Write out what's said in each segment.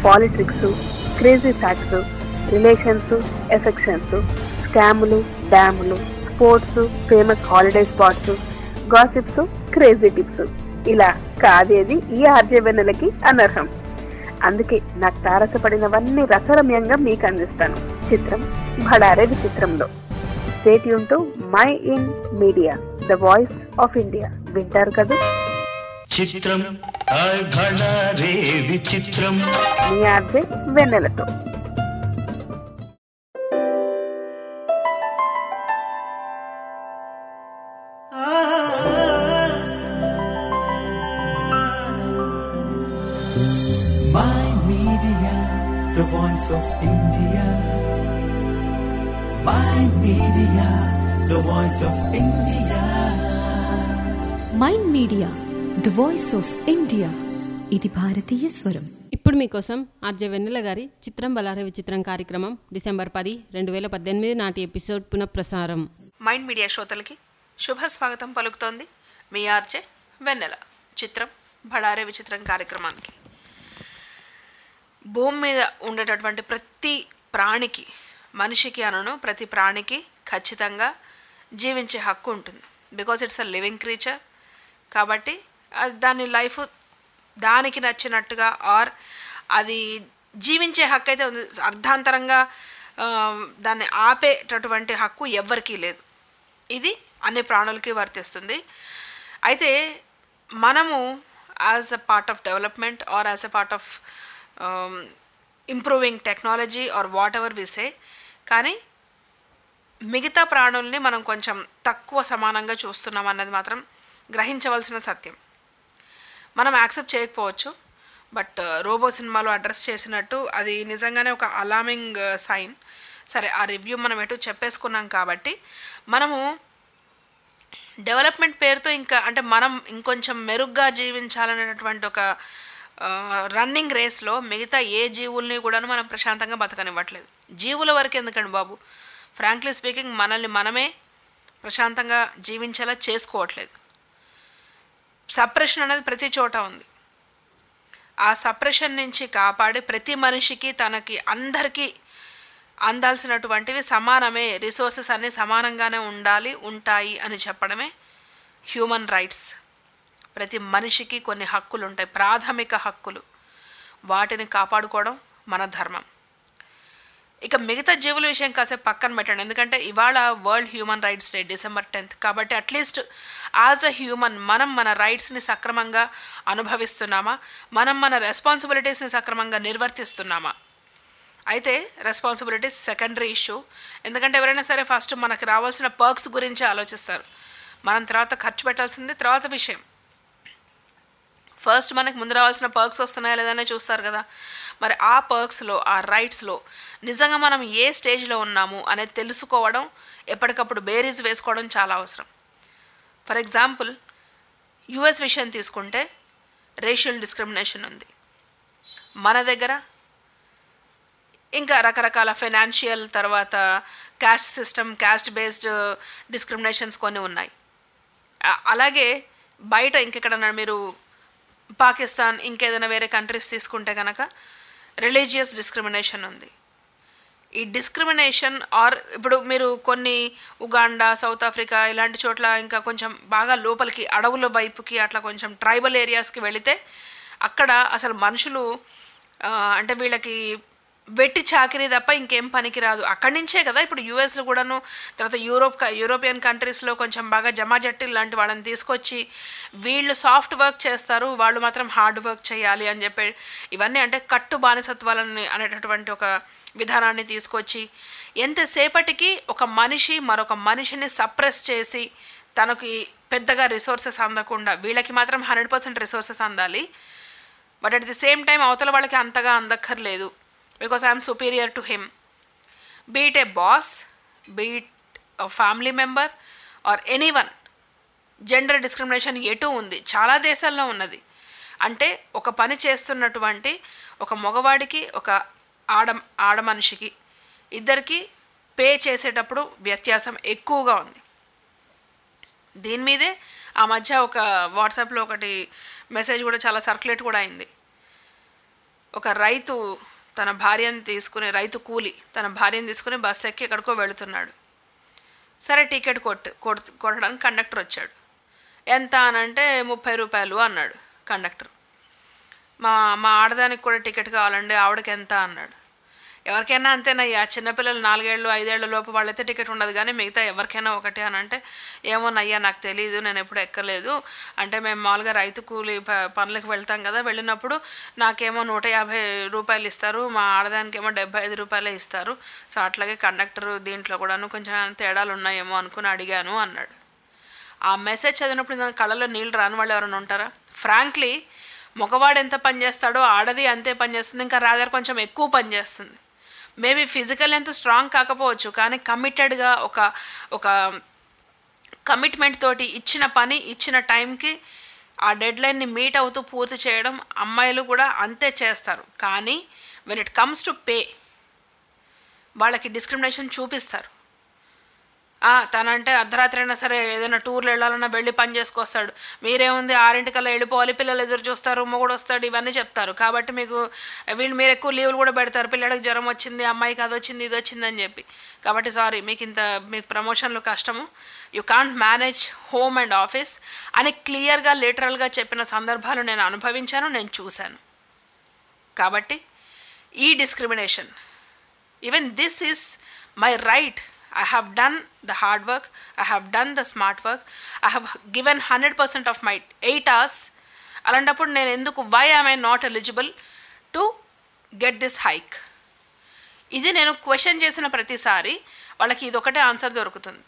Politics crazy facts relations affections స్కాములు డ్యాములు sports famous holiday spots gossips crazy tips ఇలా కాదేది ఈ ఆర్జే వెన్నెలకి అనర్హం అందుకే నాకు తారసపడినవన్నీ రసరమ్యంగా మీకు అందిస్తాను చిత్రం భడారే విచిత్రంలో స్టేట్ యూన్ Mind Media the voice of India వింటారు కదా చిత్రం హాయ్ భళా రే విచిత్రం మీ ఆర్జే వెన్నెలతో My Media, the voice of India. My Media, the voice of India. Mind Media the voice of India ఇది భారతీయ స్వరం ఇప్పుడు మీకోసం ఆర్జే వెన్నెల గారి చిత్రం బలారే విచిత్రం కార్యక్రమం డిసెంబర్ పది రెండు వేల పద్దెనిమిది నాటి ఎపిసోడ్ పునఃప్రసారం మైండ్ మీడియా శ్రోతలకి శుభ స్వాగతం పలుకుతోంది మీ ఆర్జే వెన్నెల చిత్రం బడారే విచిత్రం కార్యక్రమానికి భూమి మీద ఉండేటటువంటి ప్రతి ప్రాణికి మనిషికి అనను ప్రతి ప్రాణికి ఖచ్చితంగా జీవించే హక్కు ఉంటుంది because it's a living creature కాబట్టి అది దాని లైఫ్ దానికి నచ్చినట్టుగా ఆర్ అది జీవించే హక్కు అయితే ఉంది అర్ధాంతరంగా ఆ, దాన్ని ఆపేటటువంటి హక్కు ఎవ్వరికీ లేదు ఇది అన్ని ప్రాణులకి వర్తిస్తుంది అయితే మనము as a part of development or as a part of improving technology or whatever wise కానీ మిగతా ప్రాణుల్ని మనం కొంచెం తక్కువ సమానంగా చూస్తున్నాం అన్నది మాత్రం గ్రహించవలసిన సత్యం మనం యాక్సెప్ట్ చేయకపోవచ్చు బట్ రోబో సినిమాలో అడ్రస్ చేసినట్టు అది నిజంగానే ఒక అలామింగ్ సైన్ సరే ఆ రివ్యూ మనం ఎటు చెప్పేసుకున్నాం కాబట్టి మనము డెవలప్మెంట్ పేరుతో ఇంకా అంటే మనం ఇంకొంచెం మెరుగ్గా జీవించాలనేటటువంటి ఒక రన్నింగ్ రేస్లో మిగతా ఏ జీవుల్ని కూడా మనం ప్రశాంతంగా బతకనివ్వట్లేదు జీవుల వరకు ఎందుకండి బాబు ఫ్రాంక్లీ స్పీకింగ్ మనల్ని మనమే ప్రశాంతంగా జీవించేలా చేసుకోవట్లేదు సప్రెషన్ అనేది ప్రతి చోట ఉంది ఆ సప్రెషన్ నుంచి కాపాడి ప్రతి మనిషికి తనకి అందరికీ అందాల్సినటువంటివి సమానమే రిసోర్సెస్ అన్నీ సమానంగానే ఉండాలి ఉంటాయి అని చెప్పడమే హ్యూమన్ రైట్స్ ప్రతి మనిషికి కొన్ని హక్కులు ఉంటాయి ప్రాథమిక హక్కులు వాటిని కాపాడుకోవడం మన ధర్మం ఇక మిగతా జీవుల విషయం కాసేపు పక్కన పెట్టండి ఎందుకంటే ఇవాళ world human rights day December tenth కాబట్టి అట్లీస్ట్ యాజ్ అ హ్యూమన్ మనం మన రైట్స్ని సక్రమంగా అనుభవిస్తున్నామా మనం మన రెస్పాన్సిబిలిటీస్ని సక్రమంగా నిర్వర్తిస్తున్నామా అయితే రెస్పాన్సిబిలిటీస్ సెకండరీ ఇష్యూ ఎందుకంటే ఎవరైనా సరే ఫస్ట్ మనకు రావాల్సిన పర్క్స్ గురించి ఆలోచిస్తారు మనం తర్వాత ఖర్చు పెట్టాల్సింది తర్వాత విషయం ఫస్ట్ మనకు ముందు రావాల్సిన పర్క్స్ వస్తున్నాయా లేదనే చూస్తారు కదా మరి ఆ పర్క్స్లో ఆ రైట్స్లో నిజంగా మనం ఏ స్టేజ్లో ఉన్నాము అనేది తెలుసుకోవడం ఎప్పటికప్పుడు బేరీజ్ వేసుకోవడం చాలా అవసరం ఫర్ ఎగ్జాంపుల్ యుఎస్ విషయం తీసుకుంటే రేషియల్ డిస్క్రిమినేషన్ ఉంది మన దగ్గర ఇంకా రకరకాల ఫైనాన్షియల్ తర్వాత caste system caste based discriminations కొన్ని ఉన్నాయి ఆ- అలాగే బయట ఇంకెక్కడన్నా మీరు పాకిస్తాన్ ఇంకేదైనా వేరే కంట్రీస్ తీసుకుంటే కనుక రిలీజియస్ డిస్క్రిమినేషన్ ఉంది ఈ డిస్క్రిమినేషన్ ఆర్ ఇప్పుడు మీరు కొన్ని ఉగాండా సౌత్ ఆఫ్రికా ఇలాంటి చోట్ల ఇంకా కొంచెం బాగా లోపలికి అడవుల వైపుకి అట్లా కొంచెం ట్రైబల్ ఏరియాస్కి వెళితే అక్కడ అసలు మనుషులు ఆ, అంటే వీళ్ళకి వెట్టి చాకిరీ తప్ప ఇంకేం పనికి రాదు అక్కడి నుంచే కదా ఇప్పుడు యూఎస్లో కూడాను తర్వాత యూరోప్ క- యూరోపియన్ కంట్రీస్లో కొంచెం బాగా జమాజట్టి లాంటి వాళ్ళని తీసుకొచ్చి వీళ్ళు సాఫ్ట్ వర్క్ చేస్తారు వాళ్ళు మాత్రం హార్డ్ వర్క్ చేయాలి అని చెప్పి ఇవన్నీ అంటే కట్టు బానిసత్వాలని అనేటటువంటి ఒక విధానాన్ని తీసుకొచ్చి ఎంతసేపటికి ఒక మనిషి మరొక మనిషిని సప్రెస్ చేసి తనకి పెద్దగా రిసోర్సెస్ అందకుండా వీళ్ళకి మాత్రం హండ్రెడ్ పర్సెంట్ రిసోర్సెస్ అందాలి but at the same time అవతల వాళ్ళకి అంతగా అందక్కర్లేదు because I'm superior to him be it a boss be it family member or anyone gender discrimination ఎటు ఉంది చాలా దేశాల్లో ఉన్నది అంటే ఒక పని చేస్తున్నటువంటి ఒక మగవాడికి ఒక ఆడ ఆడ మనిషికి ఇద్దరికి పే చేసేటప్పుడు వ్యత్యాసం ఎక్కువగా ఉంది దీని మీదే ఆ మధ్య ఒక వాట్సాప్లో ఒకటి మెసేజ్ కూడా చాలా సర్క్యులేట్ కూడా అయింది ఒక రైతు తన భార్యను తీసుకుని రైతు కూలి తన భార్యను తీసుకుని బస్సు ఎక్కి ఎక్కడికో వెళుతున్నాడు సరే టికెట్ కొట్టు కొట్ కొట్టడానికి కండక్టర్ వచ్చాడు ఎంత అని అంటే ముప్పై రూపాయలు అన్నాడు కండక్టర్ మా మా ఆడదానికి కూడా టికెట్ కావాలండి ఆవిడకి ఎంత అన్నాడు ఎవరికైనా అంతేనయ్యా చిన్నపిల్లలు నాలుగేళ్ళు ఐదేళ్ల లోపు వాళ్ళైతే టికెట్ ఉండదు కానీ మిగతా ఎవరికైనా ఒకటే అని అంటే ఏమోనయ్యా నాకు తెలియదు నేను ఎప్పుడు ఎక్కలేదు అంటే మేము మామూలుగా రైతు కూలి ప- పనులకు వెళ్తాం కదా వెళ్ళినప్పుడు నాకేమో నూట యాభై రూపాయలు ఇస్తారు మా ఆడదానికి ఏమో డెబ్బై ఐదు రూపాయలే ఇస్తారు సో అట్లాగే కండక్టర్ దీంట్లో కూడాను కొంచెం తేడాలు ఉన్నాయేమో అనుకుని అడిగాను అన్నాడు ఆ మెసేజ్ చదివినప్పుడు నా కళ్ళలో నీళ్ళు రాని వాళ్ళు ఎవరైనా ఉంటారా ఫ్రాంక్లీ మగవాడు ఎంత పని చేస్తాడో ఆడది అంతే పని చేస్తుంది ఇంకా రాదర్ కొంచెం ఎక్కువ పని చేస్తుంది మేబీ ఫిజికల్ ఎంత స్ట్రాంగ్ కాకపోవచ్చు కానీ కమిటెడ్గా ఒక ఒక కమిట్మెంట్ తోటి ఇచ్చిన పని ఇచ్చిన టైంకి ఆ డెడ్ లైన్ని మీట్ అవుతూ పూర్తి చేయడం అమ్మాయిలు కూడా అంతే చేస్తారు కానీ when it comes to pay వాళ్ళకి డిస్క్రిమినేషన్ చూపిస్తారు ఆ, తనంటే అర్ధరాత్రి అయినా సరే ఏదైనా టూర్లు వెళ్ళాలన్నా వెళ్ళి పని చేసుకొస్తాడు మీరేముంది ఆరింటికల్లా వెళ్ళిపోవాలి పిల్లలు ఎదురు చూస్తారు మొగుడు వస్తాడు ఇవన్నీ చెప్తారు కాబట్టి మీకు వీళ్ళు మీరు ఎక్కువ లీవులు కూడా పెడతారు పిల్లడికి జ్వరం వచ్చింది అమ్మాయికి అది వచ్చింది ఇది వచ్చింది అని చెప్పి కాబట్టి సారీ మీకు ఇంత మీకు ప్రమోషన్లు కష్టము you can't manage home and office అని క్లియర్గా లిటరల్గా చెప్పిన సందర్భాలు నేను అనుభవించాను నేను చూశాను కాబట్టి ఈ discrimination even this is my right i have done the hard work i have done the smart work i have given 100% of my 8 hours అలాంటప్పుడు నేను ఎందుకు why am I not eligible to get this hike ఇది నేను question చేసిన ప్రతిసారి వాళ్ళకి ఇది ఒకటే ఆన్సర్ దొరుకుతుంది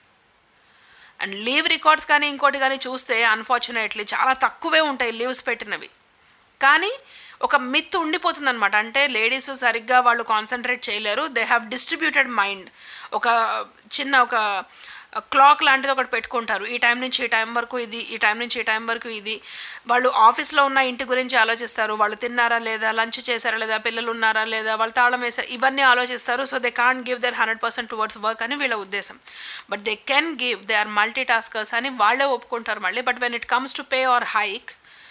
అండ్ లీవ్ రికార్డ్స్ కానీ ఇంకోటి కానీ చూస్తే అన్ఫార్చునేట్లీ చాలా తక్కువే ఉంటాయి లీవ్స్ పెట్టినవి కానీ ఒక మిత్ ఉండిపోతుంది అనమాట అంటే లేడీస్ సరిగ్గా వాళ్ళు కాన్సన్ట్రేట్ చేయలేరు దే హ్యావ్ డిస్ట్రిబ్యూటెడ్ మైండ్ ఒక చిన్న ఒక క్లాక్ లాంటిది ఒకటి పెట్టుకుంటారు ఈ టైం నుంచి ఈ టైం వరకు ఇది ఈ టైం నుంచి ఈ టైం వరకు ఇది వాళ్ళు ఆఫీస్లో ఉన్న ఇంటి గురించి ఆలోచిస్తారు వాళ్ళు తిన్నారా లేదా లంచ్ చేశారా లేదా పిల్లలు ఉన్నారా లేదా వాళ్ళు తాళం వేసారు ఇవన్నీ ఆలోచిస్తారు so they can't give their hundred percent towards work అని వీళ్ళ ఉద్దేశం but they can give they are multitaskers అని వాళ్ళే ఒప్పుకుంటారు మళ్ళీ but when it comes to pay or hike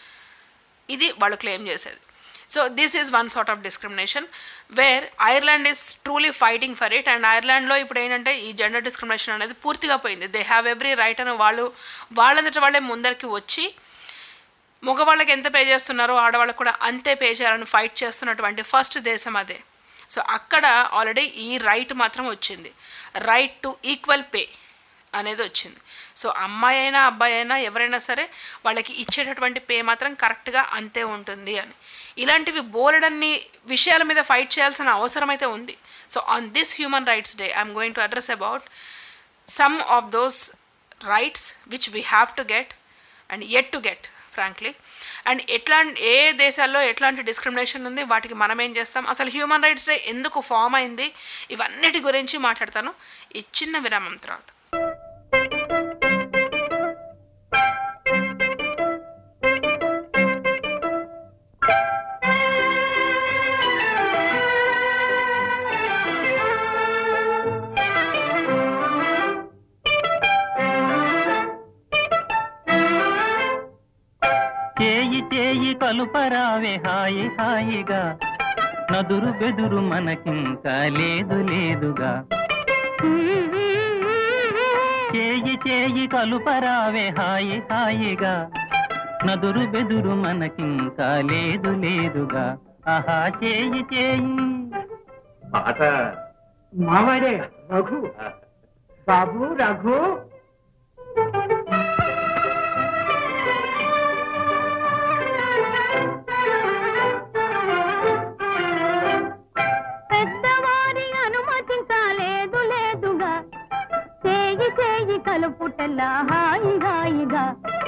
ఇది వాళ్ళు క్లెయిమ్ చేసేది so this is one sort of discrimination where Ireland is truly fighting for it and ఐర్లాండ్లో ఇప్పుడు ఏంటంటే ఈ జెండర్ డిస్క్రిమినేషన్ అనేది పూర్తిగా పోయింది దే హ్యావ్ ఎవ్రీ రైట్ అని వాళ్ళు వాళ్ళంతట వాళ్ళే ముందరికి వచ్చి మగవాళ్ళకి ఎంత పే చేస్తున్నారో ఆడవాళ్ళకి కూడా అంతే పే చేయాలని ఫైట్ చేస్తున్నటువంటి ఫస్ట్ దేశం అదే సో అక్కడ ఆల్రెడీ ఈ రైట్ మాత్రం వచ్చింది రైట్ టు ఈక్వల్ పే అనేది వచ్చింది సో అమ్మాయి అయినా అబ్బాయి అయినా ఎవరైనా సరే వాళ్ళకి ఇచ్చేటటువంటి పే మాత్రం కరెక్ట్గా అంతే ఉంటుంది అని ఇలాంటివి బోలెడన్ని విషయాల మీద ఫైట్ చేయాల్సిన అవసరం అయితే ఉంది so on this human rights day I'm going to address about some of those rights which we have to get and at to get frankly and ఎట్లా ఏ దేశాల్లో ఎట్లాంటి డిస్క్రిమినేషన్ ఉంది వాటికి మనం ఏం చేస్తాం అసలు హ్యూమన్ రైట్స్ డే ఎందుకు ఫామ్ అయింది ఇవన్నిటి గురించి మాట్లాడతాను ఈ చిన్న విరామం తర్వాత చేయి చేయి కలుపరావే హాయి హాయిగా నదురు బెదురు మనకింకా లేదు లేదుగా చేయి చేయి కలుపరావే హాయి హాయిగా నదురు బెదురు మనకింకా లేదు లేదుగా ఆహా చేయి చేయి పాట మావాడే రఘు బాబు రఘు పెద్దవారి అనుమతించలేదు లేదుగా చేయి చేయి కలుపుటల్లా హాయి హాయిగా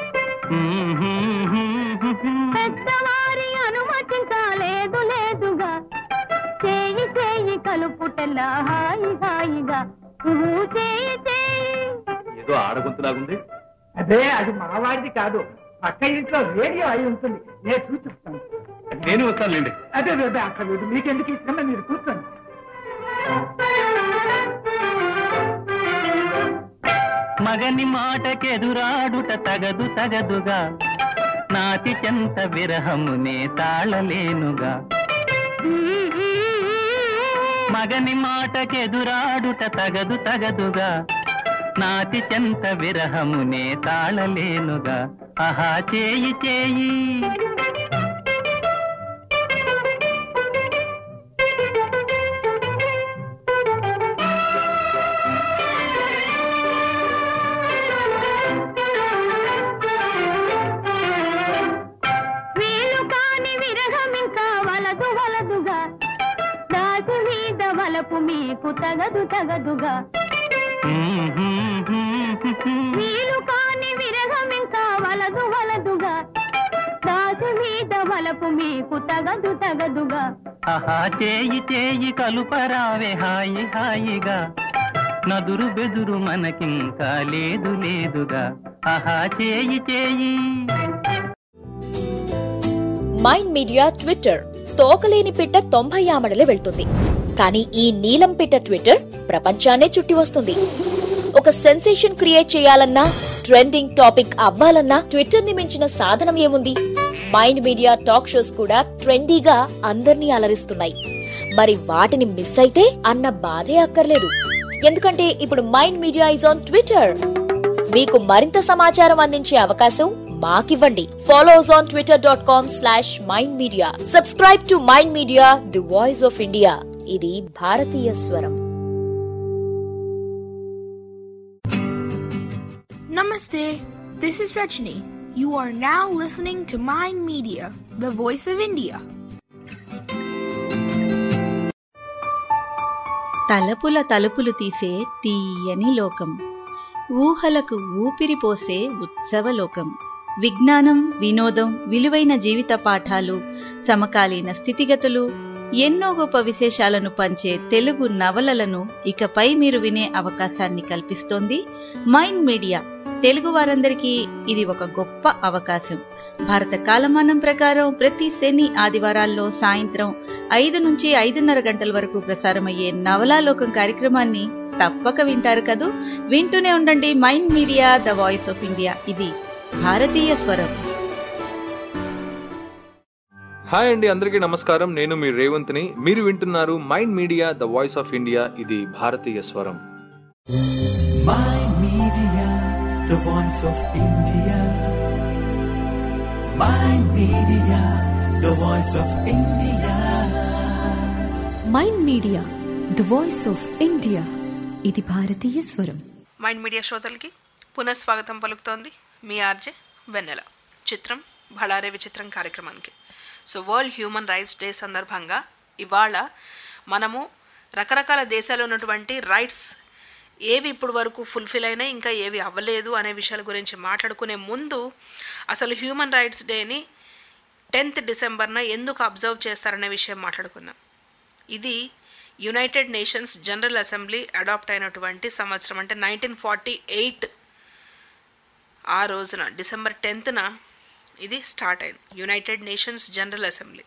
పెద్దవారి అనుమతించలేదు లేదుగా చేయి చేయి కలుపుటల్లా హాయి హాయిగా ఊహు చేయి చేయి ఏదో ఆడగొంతులాగుంది అదే అది మావాడిది కాదు పక్క ఇంట్లో రేడియో అయి ఉంటుంది నేను చూసి చెప్తాను నేను వస్తానులేండి అదే అదే అక్కడ లేదు మీకెందుకు ఇష్టమో మీరు కూర్చోండి మగని మాటకెదురాడుట తగదు తగదుగా నాతి చెంత విరహమునే తాళలేనుగా మగని మాటకెదురాడుట తగదు తగదుగా నాటి చెంత విరహమునే తాళలేనుగా ఆహా చేయి చేయి వీలు కాని విరహమింకా వలదు వలదుగా దాసి మీద వలపు మీకు తగదు తగదుగా వీలు కాని విరహమింకా వలదు వలదుగా దాసి మీద వలపు మీకు తగదు తగదుగా ఆహా చేయి చేయి కలుపరావే హాయి హాయిగా నదురు బెదురు మనకింకా లేదు లేదుగా ఆహా చేయి చేయి మైండ్ మీడియా ట్విట్టర్ తోకలేని పిట్ట తొంభై ఆమడలు వెళ్తుంది కానీ ఈ నీలం పిట్ట ట్విట్టర్ ప్రపంచాన్నే చుట్టి వస్తుంది ఒక సెన్సేషన్ క్రియేట్ చేయాలన్నా ట్రెండింగ్ టాపిక్ అవ్వాలన్నా ట్విట్టర్ ని మించిన సాధనం ఏముంది మైండ్ మీడియా టాక్ షోస్ కూడా ట్రెండీగా అందర్నీ అలరిస్తున్నాయి మరి వాటిని మిస్ అయితే అన్న బాధే అక్కర్లేదు ఎందుకంటే ఇప్పుడు Mind Media is on Twitter మీకు మరింత సమాచారం అందించే అవకాశం మాకివ్వండి follows on Twitter dot com slash Mind Media subscribe to Mind Media the voice of India ఇది భారతీయ స్వరం Namaste. This is Rajni. You are now listening to Mind Media, the voice of India. తలపుల తలుపులు తీసే తీయని లోకం ఊహలకు ఊపిరి పోసే ఉత్సవలోకం విజ్ఞానం వినోదం విలువైన జీవిత పాఠాలు సమకాలీన స్థితిగతులు ఎన్నో గొప్ప విశేషాలను పంచే తెలుగు నవలలను ఇకపై మీరు వినే అవకాశాన్ని కల్పిస్తోంది మైండ్ మీడియా తెలుగు వారందరికీ ఇది ఒక గొప్ప అవకాశం భారత కాలమానం ప్రకారం ప్రతి శని ఆదివారాల్లో సాయంత్రం ఐదు నుంచి ఐదున్నర గంటల వరకు ప్రసారమయ్యే నవలాలోకం కార్యక్రమాన్ని తప్పక వింటారు కదూ వింటూనే ఉండండి Mind Media the voice of India ఇది భారతీయ స్వరం హాయ్ అండి అందరికీ నమస్కారం నేను మీ రేవంత్ని మీరు వింటున్నారు Mind Media the voice of India ఇది భారతీయ స్వరం Mind Media, the voice of India. Mind Media, the voice of India. Mind Media the voice of India ఇది భారతీయ స్వరం మైండ్ మీడియా శ్రోతలకి పునఃస్వాగతం పలుకుతోంది మీ ఆర్జే వెన్నెల చిత్రం భళారే విచిత్రం కార్యక్రమానికి so world human rights day సందర్భంగా ఇవాళ మనము రకరకాల దేశాల్లో ఉన్నటువంటి రైట్స్ ఏవి ఇప్పుడు వరకు ఫుల్ఫిల్ అయినాయి ఇంకా ఏవి అవ్వలేదు అనే విషయాల గురించి మాట్లాడుకునే ముందు అసలు హ్యూమన్ రైట్స్ డేని టెన్త్ డిసెంబర్న ఎందుకు అబ్జర్వ్ చేస్తారనే విషయం మాట్లాడుకుందాం ఇది United Nations General Assembly adopt అయినటువంటి సంవత్సరం అంటే నైన్టీన్ ఫార్టీ ఎయిట్ ఆ రోజున డిసెంబర్ టెన్త్న ఇది స్టార్ట్ అయింది యునైటెడ్ నేషన్స్ జనరల్ అసెంబ్లీ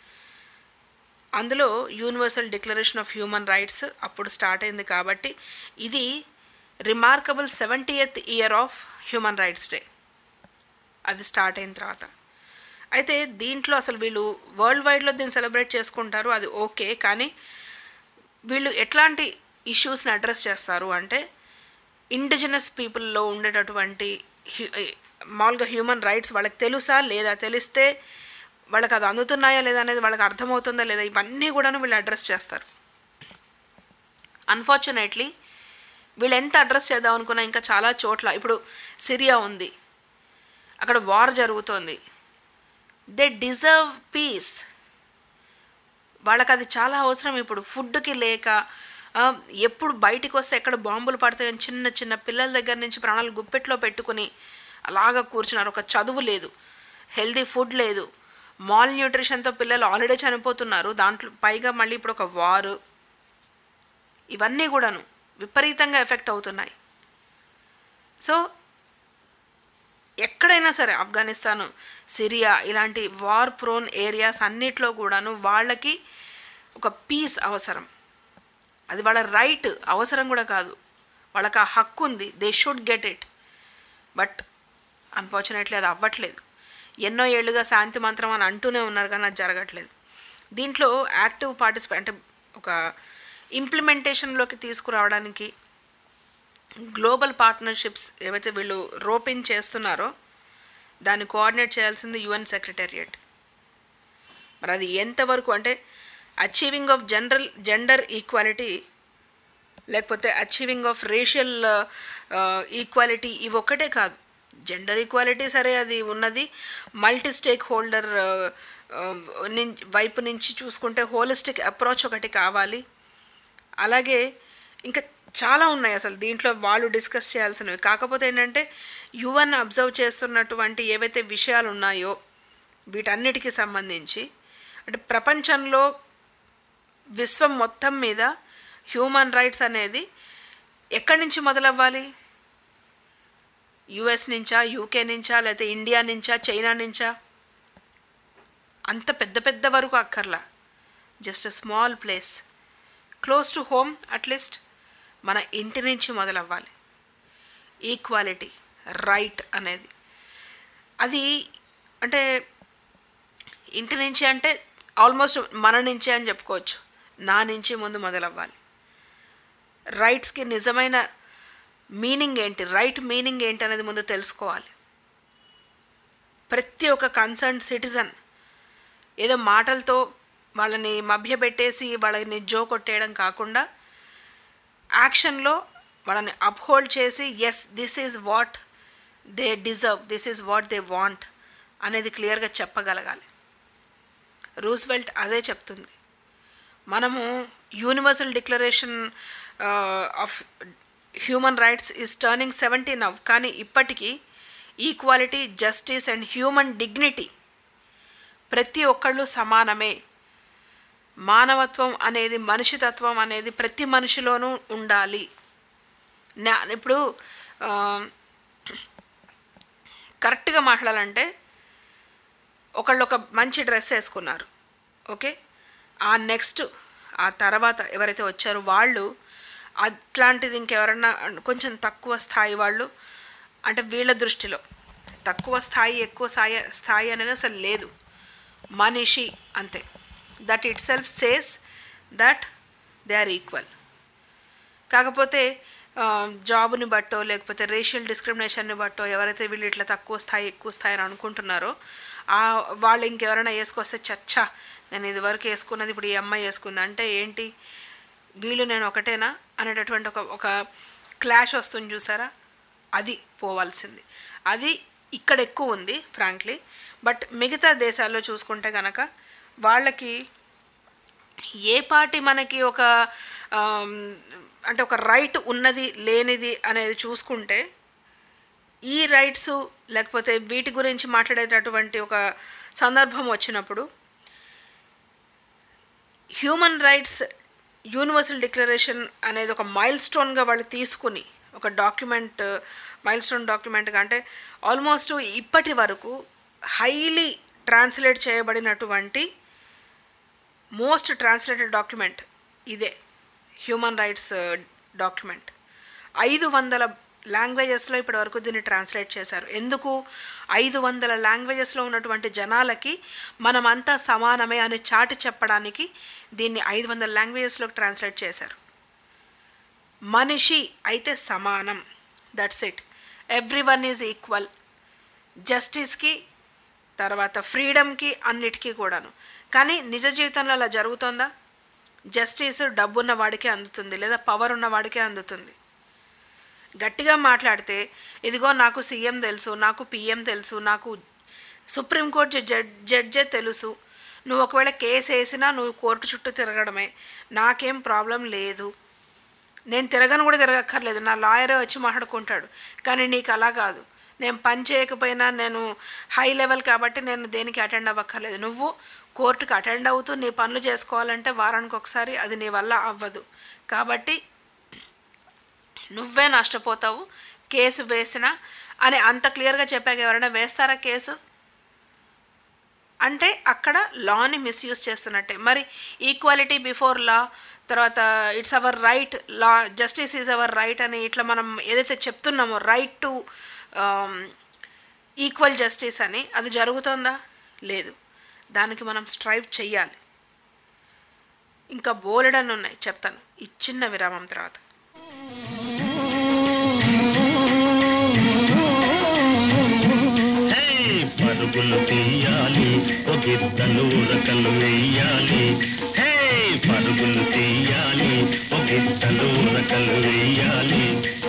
అందులో Universal declaration of human Rights అప్పుడు స్టార్ట్ అయింది కాబట్టి ఇది remarkable seventieth year of human rights day అది స్టార్ట్ అయిన తర్వాత అయితే దీంట్లో అసలు వీళ్ళు వరల్డ్ వైడ్లో దీన్ని సెలబ్రేట్ చేసుకుంటారు అది ఓకే కానీ వీళ్ళు ఎట్లాంటి ఇష్యూస్ని అడ్రస్ చేస్తారు అంటే ఇండిజినస్ పీపుల్లో ఉండేటటువంటి హ్యూ మామూలుగా హ్యూమన్ రైట్స్ వాళ్ళకి తెలుసా లేదా తెలిస్తే వాళ్ళకి అది అందుతున్నాయా లేదా అనేది వాళ్ళకి అర్థమవుతుందా లేదా ఇవన్నీ కూడాను వీళ్ళు అడ్రస్ చేస్తారు అన్ఫార్చునేట్లీ వీళ్ళు ఎంత అడ్రస్ చేద్దాం అనుకున్నా ఇంకా చాలా చోట్ల ఇప్పుడు సిరియా ఉంది అక్కడ వార్ జరుగుతోంది దే డిజర్వ్ పీస్ వాళ్ళకి అది చాలా అవసరం ఇప్పుడు ఫుడ్కి లేక ఆ, ఎప్పుడు బయటికి వస్తే ఎక్కడ బాంబులు పడతాయని చిన్న చిన్న పిల్లల దగ్గర నుంచి ప్రాణాలు గుప్పెట్లో పెట్టుకుని అలాగా కూర్చున్నారు ఒక చదువు లేదు హెల్దీ ఫుడ్ లేదు మాల్ న్యూట్రిషన్తో పిల్లలు ఆల్రెడీ చనిపోతున్నారు దాంట్లో పైగా మళ్ళీ ఇప్పుడు ఒక వారు ఇవన్నీ కూడాను విపరీతంగా ఎఫెక్ట్ అవుతున్నాయి సో ఎక్కడైనా సరే ఆఫ్ఘనిస్తాన్ సిరియా ఇలాంటి వార్ ప్రోన్ ఏరియాస్ అన్నిట్లో కూడాను వాళ్ళకి ఒక పీస్ అవసరం అది వాళ్ళ రైట్ అవసరం కూడా కాదు వాళ్ళకి ఆ హక్కు ఉంది they should get it but unfortunately అది అవ్వట్లేదు ఎన్నో ఏళ్ళుగా శాంతి మంత్రం అని అంటూనే ఉన్నారు కానీ అది జరగట్లేదు దీంట్లో యాక్టివ్ పార్టిసిపే అంటే ఒక ఇంప్లిమెంటేషన్లోకి తీసుకురావడానికి గ్లోబల్ పార్ట్నర్షిప్స్ ఏవైతే వీళ్ళు రోపిన్ చేస్తున్నారో దాన్ని కోఆర్డినేట్ చేయాల్సింది యుఎన్ సెక్రటేరియట్ మరి అది ఎంతవరకు అంటే achieving of general gender equality లేకపోతే అచీవింగ్ ఆఫ్ రేషియల్ ఈక్వాలిటీ ఇవి ఒక్కటే కాదు జెండర్ ఈక్వాలిటీ సరే అది ఉన్నది మల్టీ స్టేక్ హోల్డర్ వైపు నుంచి చూసుకుంటే హోలిస్టిక్ అప్రోచ్ ఒకటి కావాలి అలాగే ఇంకా చాలా ఉన్నాయి అసలు దీంట్లో వాళ్ళు డిస్కస్ చేయాల్సినవి కాకపోతే ఏంటంటే యువన్ అబ్జర్వ్ చేస్తున్నటువంటి ఏవైతే విషయాలు ఉన్నాయో వీటన్నిటికీ సంబంధించి అంటే ప్రపంచంలో విశ్వం మొత్తం మీద హ్యూమన్ రైట్స్ అనేది ఎక్కడి నుంచి మొదలవ్వాలి యుఎస్ నుంచా యూకే నుంచా లేకపోతే ఇండియా నుంచా చైనా నుంచా అంత పెద్ద పెద్ద వరకు అక్కర్లా just small place close to home at least మన ఇంటి నుంచి మొదలవ్వాలి ఈక్వాలిటీ రైట్ అనేది అది అంటే ఇంటి నుంచి అంటే ఆల్మోస్ట్ మన నుంచే అని చెప్పుకోవచ్చు నా నుంచి ముందు మొదలవ్వాలి రైట్స్కి నిజమైన మీనింగ్ ఏంటి రైట్ మీనింగ్ ఏంటి అనేది ముందు తెలుసుకోవాలి ప్రతి ఒక్క కన్సర్న్ సిటిజన్ ఏదో మాటలతో వాళ్ళని మభ్యపెట్టేసి వాళ్ళని జో కొట్టేయడం కాకుండా యాక్షన్లో వాళ్ళని అప్హోల్డ్ చేసి yes this is what they deserve this is what they want అనేది క్లియర్గా చెప్పగలగాలి రూస్వెల్ట్ అదే చెప్తుంది మనము Universal declaration of human Rights is turning seventy now కానీ ఇప్పటికీ equality justice and human dignity ప్రతి ఒక్కళ్ళు సమానమే మానవత్వం అనేది మనిషితత్వం అనేది ప్రతి మనిషిలోనూ ఉండాలి నా ఇప్పుడు కరెక్ట్గా మాట్లాడాలంటే ఒకళ్ళు ఒక మంచి డ్రెస్ వేసుకున్నారు ఓకే ఆ నెక్స్ట్ ఆ తర్వాత ఎవరైతే వచ్చారో వాళ్ళు అట్లాంటిది ఇంకెవరన్నా కొంచెం తక్కువ స్థాయి వాళ్ళు అంటే వీళ్ళ దృష్టిలో తక్కువ స్థాయి ఎక్కువ స్థాయి స్థాయి అనేది అసలు లేదు మనిషి అంతే that itself says that they are equal కాకపోతే జాబ్ని బట్టో లేకపోతే రేషియల్ డిస్క్రిమినేషన్ని బట్టో ఎవరైతే వీళ్ళు ఇట్లా తక్కువ స్థాయి ఎక్కువ స్థాయి అని అనుకుంటున్నారో వాళ్ళు ఇంకెవరైనా వేసుకొస్తే చచ్చా నేను ఇదివరకు వేసుకున్నది ఇప్పుడు ఈ అమ్మాయి వేసుకుంది అంటే ఏంటి వీళ్ళు నేను ఒకటేనా అనేటటువంటి ఒక ఒక క్లాష్ వస్తుంది చూసారా అది పోవాల్సింది అది ఇక్కడ ఎక్కువ ఉంది ఫ్రాంక్లీ బట్ మిగతా దేశాల్లో చూసుకుంటే కనుక వాళ్ళకి ఏ పార్టీ మనకి ఒక అంటే ఒక రైట్ ఉన్నది లేనిది అనేది చూసుకుంటే ఈ రైట్స్ లేకపోతే వీటి గురించి మాట్లాడేటటువంటి ఒక సందర్భం వచ్చినప్పుడు హ్యూమన్ రైట్స్ యూనివర్సల్ డిక్లరేషన్ అనేది ఒక మైల్ స్టోన్గా వాళ్ళు తీసుకుని ఒక డాక్యుమెంట్ మైల్ స్టోన్ డాక్యుమెంట్గా అంటే ఆల్మోస్ట్ ఇప్పటి వరకు హైలీ ట్రాన్స్లేట్ చేయబడినటువంటి మోస్ట్ ట్రాన్స్లేటెడ్ డాక్యుమెంట్ ఇదే హ్యూమన్ రైట్స్ డాక్యుమెంట్ ఐదు వందల లాంగ్వేజెస్లో ఇప్పటి వరకు దీన్ని ట్రాన్స్లేట్ చేశారు ఎందుకు ఐదు వందల లాంగ్వేజెస్లో ఉన్నటువంటి జనాలకి మనమంతా సమానమే అని చాటి చెప్పడానికి దీన్ని ఐదు వందల లాంగ్వేజెస్లోకి ట్రాన్స్లేట్ చేశారు మనిషి అయితే సమానం that's it everyone is equal జస్టిస్కి తర్వాత ఫ్రీడమ్కి అన్నిటికీ కూడాను కానీ నిజ జీవితంలో అలా జరుగుతుందా జస్టిస్ డబ్బున్న వాడికే అందుతుంది లేదా పవర్ ఉన్న వాడికే అందుతుంది గట్టిగా మాట్లాడితే ఇదిగో నాకు సీఎం తెలుసు నాకు పిఎం తెలుసు నాకు సుప్రీంకోర్టు జడ్ జడ్జే తెలుసు నువ్వు ఒకవేళ కేసు వేసినా నువ్వు కోర్టు చుట్టూ తిరగడమే నాకేం ప్రాబ్లం లేదు నేను తిరగను కూడా తిరగక్కర్లేదు నా లాయరే వచ్చి మాట్లాడుకుంటాడు కానీ నీకు అలా కాదు నేను పని చేయకపోయినా నేను హై లెవెల్ కాబట్టి నేను దేనికి అటెండ్ అవ్వక్కర్లేదు నువ్వు కోర్టుకు అటెండ్ అవుతూ నీ పనులు చేసుకోవాలంటే వారానికి ఒకసారి అది నీ వల్ల అవ్వదు కాబట్టి నువ్వే నష్టపోతావు కేసు వేసినా అని అంత క్లియర్గా చెప్పాక ఎవరైనా వేస్తారా కేసు అంటే అక్కడ లాని మిస్యూజ్ చేస్తున్నట్టే మరి ఈక్వాలిటీ బిఫోర్ లా తర్వాత it's our right law justice is our right అని ఇట్లా మనం ఏదైతే చెప్తున్నామో రైట్ టు ఈక్వల్ జస్టిస్ అని అది జరుగుతుందా లేదు దానికి మనం స్ట్రైవ్ చెయ్యాలి ఇంకా బోలెడన్ని ఉన్నాయి చెప్తాను ఈ చిన్న విరామం తర్వాత హే, పరుగులు తీయాలి ఒగిద్దలు రకలు వేయాలి హే పరుగులు తీయాలి ఒగిద్దలు రకలు వేయాలి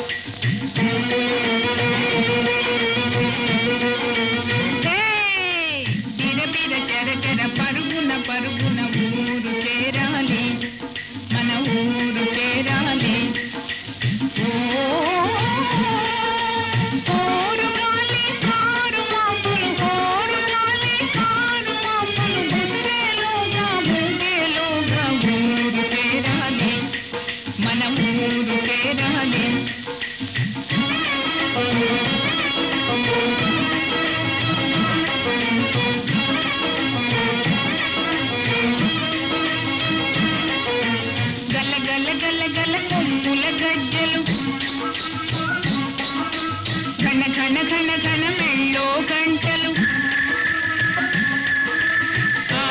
బిర చెర చెర పరుగున పరుగున ఊరు చేరాలి మన ఊరు చేరాలి ఓ, ఓరు గాలి కారు మాపులు, ఓరు గాలి కారు మాపులు, గుండెలోగా, గుండెలోగా ఊరు చేరాలి మన ఊరు చేరాలి గల గల గల గల కొమ్ముల గజ్జలు ఘన ఘన ఘన ఘన మెళ్ళో గంటలు ఆ,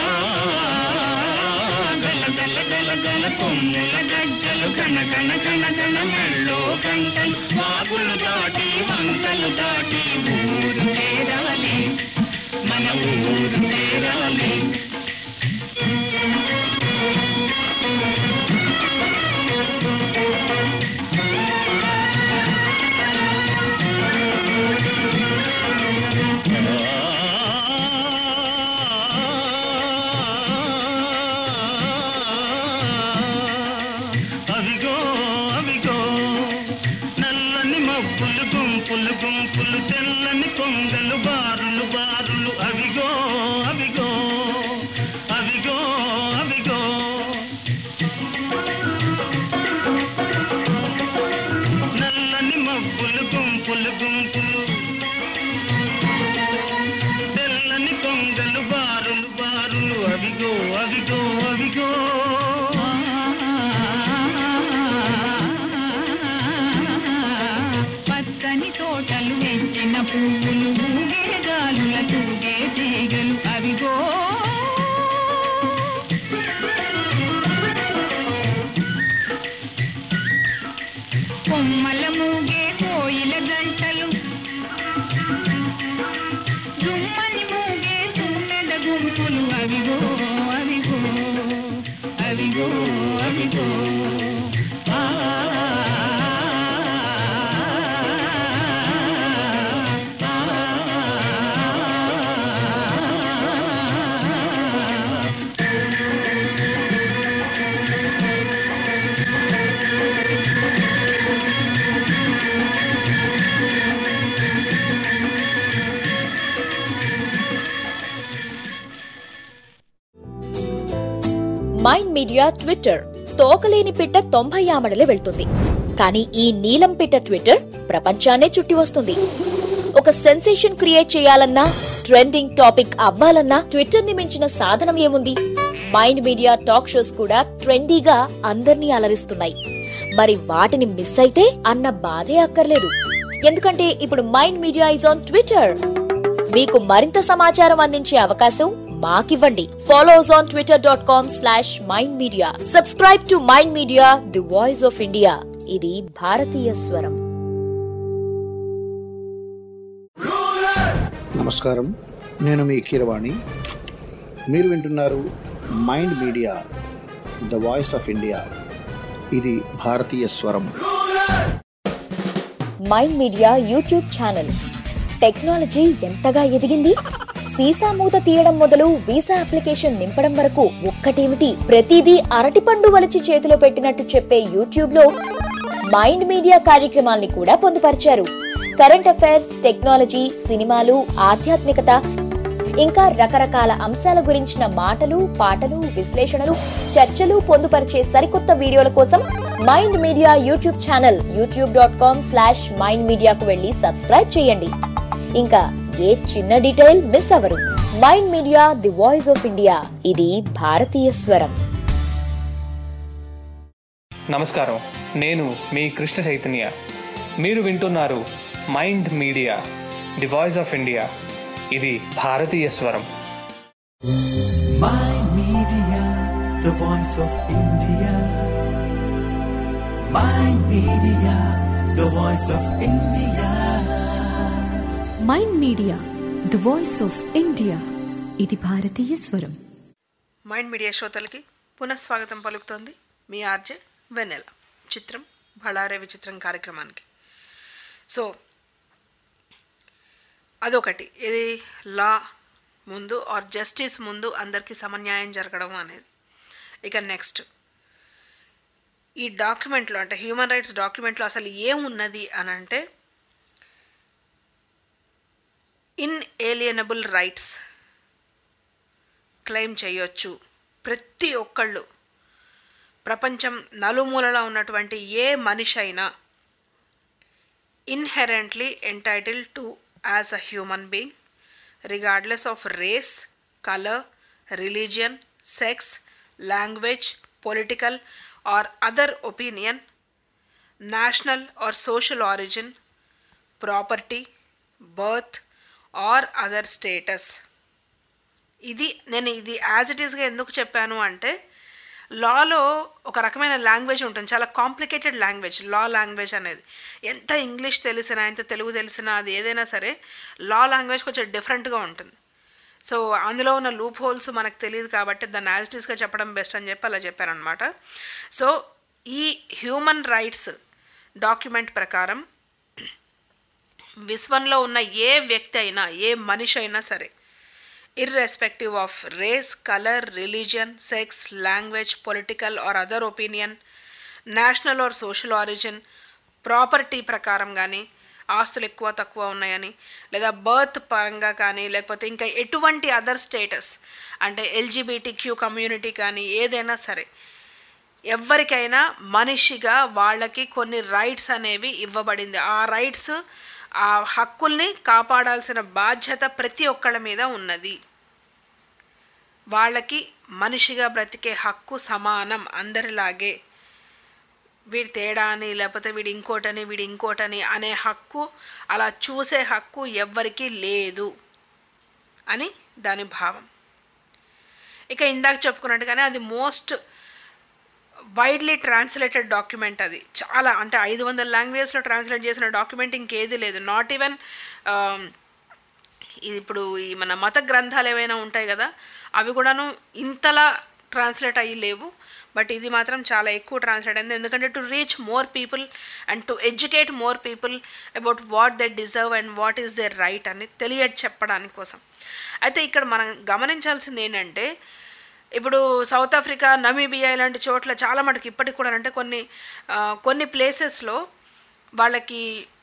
గల గల గల గల కొమ్ముల గజ్జలు ఘన ఘన ఘన ఘన మెళ్ళో గంటలు వాగులు దాటి వంకలు దాటి ఊరు చేరాలి మన ఊరు చేరాలి అవిగో అవిగో నల్లని మబ్బులు గుంపులు గుంపులు తెల్లని కొంగలు బారులు బారులు అవిగో అవిగో అవిగో అవిగో నల్లని మబ్బులు గుంపులు గుంపులు తెల్లని కొంగలు బారులు బారులు అవిగో అవిగో అవిగో పచ్చని తోటలు వెంచిన పువ్వులు ఊగే గాలుల తూగే తీగలు అవిగో కొమ్మల మూగే కోయిల గంటలు దుమ్మని మూగే తుమ్మెద గుంపులు అవిగో అవిగో అవిగో అవిగో ఆ మైండ్ మీడియా ట్విట్టర్ తోకలేని పిట్ట తొంభై ఆమడలే వెళ్తుంది కానీ ఈ నీలం పిట్ట ట్విట్టర్ ప్రపంచాన్నే చుట్టి వస్తుంది ఒక సెన్సేషన్ క్రియేట్ చేయాలన్నా ట్రెండింగ్ టాపిక్ అవ్వాలన్నా ట్విట్టర్ ని మించిన సాధనం ఏముంది మైండ్ మీడియా టాక్ షోస్ కూడా ట్రెండీగా అందర్నీ అలరిస్తున్నాయి మరి వాటిని మిస్ అయితే అన్న బాధే అక్కర్లేదు ఎందుకంటే ఇప్పుడు Mind Media is on Twitter మీకు మరింత సమాచారం అందించే అవకాశం మాకివ్వండి follows on Twitter dot com slash Mind Media subscribe to Mind Media the voice of India ఇది భారతీయ స్వరం నమస్కారం నేను మీ కీరవాణి మీరు వింటున్నారు Mind Media the voice of India ఇది భారతీయ స్వరం Mind Media YouTube channel technology ఎంతగా ఎదిగింది సీసా మూత తీయడం మొదలు వీసా అప్లికేషన్ నింపడం వరకు ఒక్కటేమిటి ప్రతిదీ అరటిపండు వలిచి చేతిలో పెట్టినట్టు చెప్పే యూట్యూబ్ లో మైండ్ మీడియా కార్యక్రమాల్ని కూడా పొందుపరిచారు కరెంట్ అఫైర్స్ టెక్నాలజీ సినిమాలు ఆధ్యాత్మికత ఇంకా రకరకాల అంశాల గురించిన మాటలు పాటలు విశ్లేషణలు చర్చలు పొందుపరిచే సరికొత్త వీడియోల కోసం Mind Media YouTube channel YouTube dot com slash Mind మీడియాకు వెళ్ళి సబ్స్క్రైబ్ చేయండి ఇంకా ఏ చిన్న డీటెయిల్ మిస్ అవరు Mind Media the voice of India ఇది భారతీయ స్వరం నమస్కారం నేను మీ కృష్ణ చైతన్య మీరు వింటున్నారు Mind Media the voice of India ఇది భారతీయ స్వరం Mind Media, the voice of India. Mind Media, the voice of India. Mind Media the voice of India ఇది భారతీయ స్వరం మైండ్ మీడియా శ్రోతలకి పునఃస్వాగతం పలుకుతోంది మీ ఆర్జే వెన్నెల చిత్రం బళారే విచిత్రం కార్యక్రమానికి సో అదొకటి ఇది లా ముందు ఆర్ జస్టిస్ ముందు అందరికీ సమన్యాయం జరగడం అనేది ఇక నెక్స్ట్ ఈ డాక్యుమెంట్లో అంటే హ్యూమన్ రైట్స్ డాక్యుమెంట్లో అసలు ఏమున్నది అని అంటే ఇన్ఏలియనబుల్ రైట్స్ క్లెయిమ్ చేయొచ్చు ప్రతి ఒక్కళ్ళు ప్రపంచం నలుమూలలా ఉన్నటువంటి ఏ మనిషి అయినా inherently entitle to as a human being regardless of race colour religion sex language political or other opinion national or social origin property birth or other status ఇది నేను ఇది యాజ్ ఇట్ ఈస్గా ఎందుకు చెప్పాను అంటే లాలో ఒక రకమైన లాంగ్వేజ్ ఉంటుంది చాలా కాంప్లికేటెడ్ లాంగ్వేజ్ లా లాంగ్వేజ్ అనేది ఎంత ఇంగ్లీష్ తెలిసినా ఎంత తెలుగు తెలిసినా అది ఏదైనా సరే లా లాంగ్వేజ్ కొంచెం డిఫరెంట్గా ఉంటుంది సో అందులో ఉన్న లూప్ హోల్స్ మనకు తెలియదు కాబట్టి దాన్ని యాజ్ ఇట్ ఈస్గా చెప్పడం బెస్ట్ అని చెప్పి అలా చెప్పారనమాట సో ఈ హ్యూమన్ రైట్స్ డాక్యుమెంట్ ప్రకారం విశ్వంలో ఉన్న ఏ వ్యక్తి అయినా ఏ మనిషి అయినా సరే irrespective of race colour religion sex language political or other opinion national or social origin property ప్రకారం కానీ ఆస్తులు ఎక్కువ తక్కువ ఉన్నాయని లేదా బర్త్ పరంగా కానీ లేకపోతే ఇంకా ఎటువంటి అదర్ స్టేటస్ అంటే ఎల్జీబీటీ క్యూ కమ్యూనిటీ కానీ ఏదైనా సరే ఎవరికైనా మనిషిగా వాళ్ళకి కొన్ని రైట్స్ అనేవి ఇవ్వబడింది ఆ రైట్స్ ఆ హక్కుల్ని కాపాడాల్సిన బాధ్యత ప్రతి ఒక్కళ్ళ మీద ఉన్నది వాళ్ళకి మనిషిగా బ్రతికే హక్కు సమానం అందరిలాగే వీడి తేడా అని లేకపోతే వీడి ఇంకోటని వీడి ఇంకోటని అనే హక్కు అలా చూసే హక్కు ఎవ్వరికీ లేదు అని దాని భావం ఇక ఇందాక చెప్పుకున్నట్టుగానే అది మోస్ట్ వైడ్లీ ట్రాన్స్లేటెడ్ డాక్యుమెంట్ అది చాలా అంటే ఐదు వందల లాంగ్వేజ్లో ట్రాన్స్లేట్ చేసిన డాక్యుమెంట్ ఇంకేది లేదు నాట్ ఈవెన్ ఇప్పుడు ఈ మన మత గ్రంథాలు ఏవైనా ఉంటాయి కదా అవి కూడాను ఇంతలా ట్రాన్స్లేట్ అయ్యి లేవు బట్ ఇది మాత్రం చాలా ఎక్కువ ట్రాన్స్లేట్ అయింది ఎందుకంటే to reach more people and to educate more people about what they deserve and what is their right అని తెలియ చెప్పడానికి కోసం అయితే ఇక్కడ మనం గమనించాల్సింది ఏంటంటే ఇప్పుడు సౌత్ ఆఫ్రికా నమీబియా ఇలాంటి చోట్ల చాలా మటుకు ఇప్పటికి కూడా అంటే కొన్ని కొన్ని ప్లేసెస్లో వాళ్ళకి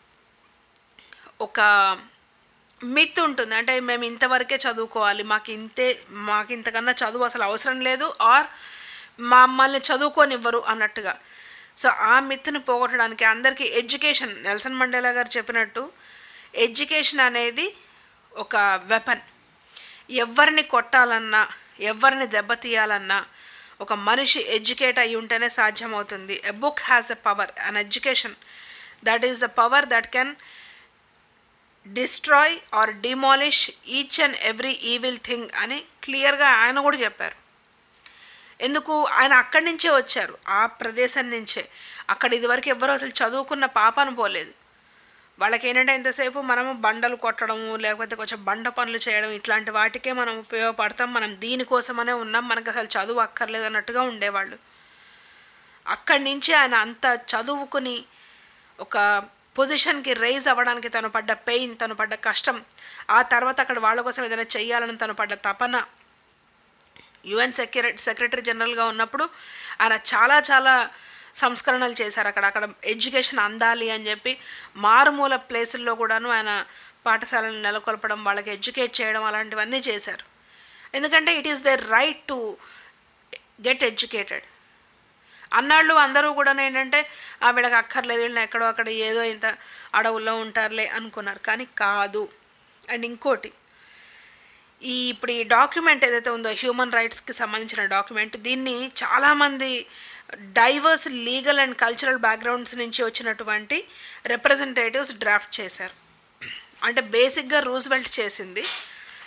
ఒక మిత్ ఉంటుంది అంటే మేము ఇంతవరకే చదువుకోవాలి మాకు ఇంతే మాకు ఇంతకన్నా చదువు అసలు అవసరం లేదు ఆర్ మమ్మల్ని చదువుకోనివ్వరు అన్నట్టుగా సో ఆ మిత్ను పోగొట్టడానికి అందరికీ ఎడ్యుకేషన్ నెల్సన్ మండేలా గారు చెప్పినట్టు ఎడ్యుకేషన్ అనేది ఒక వెపన్ ఎవరిని కొట్టాలన్నా ఎవరిని దెబ్బతీయాలన్నా ఒక మనిషి ఎడ్యుకేట్ అయి ఉంటేనే సాధ్యమవుతుంది a book has a power an education that is the power that can destroy or demolish each and every evil thing అని క్లియర్గా ఆయన కూడా చెప్పారు ఎందుకు ఆయన అక్కడి నుంచే వచ్చారు ఆ ప్రదేశం నుంచే అక్కడ ఇదివరకు ఎవరు అసలు చదువుకున్న పాపను పోలేదు వాళ్ళకి ఏంటంటే ఎంతసేపు మనము బండలు కొట్టడము లేకపోతే కొంచెం బండ పనులు చేయడం ఇట్లాంటి వాటికే మనం ఉపయోగపడతాం మనం దీనికోసమనే ఉన్నాం మనకు అసలు చదువు అక్కర్లేదు అన్నట్టుగా ఉండేవాళ్ళు అక్కడి నుంచి ఆయన అంత చదువుకుని ఒక పొజిషన్కి రైజ్ అవ్వడానికి తను పడ్డ పెయిన్ తను పడ్డ కష్టం ఆ తర్వాత అక్కడ వాళ్ళ కోసం ఏదైనా చెయ్యాలని తను పడ్డ తపన యుఎన్ సెక్రటరీ సెక్రటరీ జనరల్గా ఉన్నప్పుడు ఆయన చాలా చాలా సంస్కరణలు చేశారు అక్కడ అక్కడ ఎడ్యుకేషన్ అందాలి అని చెప్పి మారుమూల ప్లేసుల్లో కూడాను ఆయన పాఠశాలను నెలకొల్పడం వాళ్ళకి ఎడ్యుకేట్ చేయడం అలాంటివన్నీ చేశారు ఎందుకంటే it is their right to get educated అన్నాళ్ళు అందరూ కూడా ఏంటంటే ఆ వీళ్ళకి అక్కర్లేదు వీళ్ళని ఎక్కడో అక్కడ ఏదో ఇంత అడవుల్లో ఉంటారులే అనుకున్నారు కానీ కాదు అండ్ ఇంకోటి ఈ ఇప్పుడు ఈ డాక్యుమెంట్ ఏదైతే ఉందో హ్యూమన్ రైట్స్కి సంబంధించిన డాక్యుమెంట్ దీన్ని చాలామంది diverse legal and cultural backgrounds నుంచి వచ్చినటువంటి రిప్రజెంటేటివ్స్ డ్రాఫ్ట్ చేశారు అంటే బేసిక్గా రూజ్వెల్ట్ చేసింది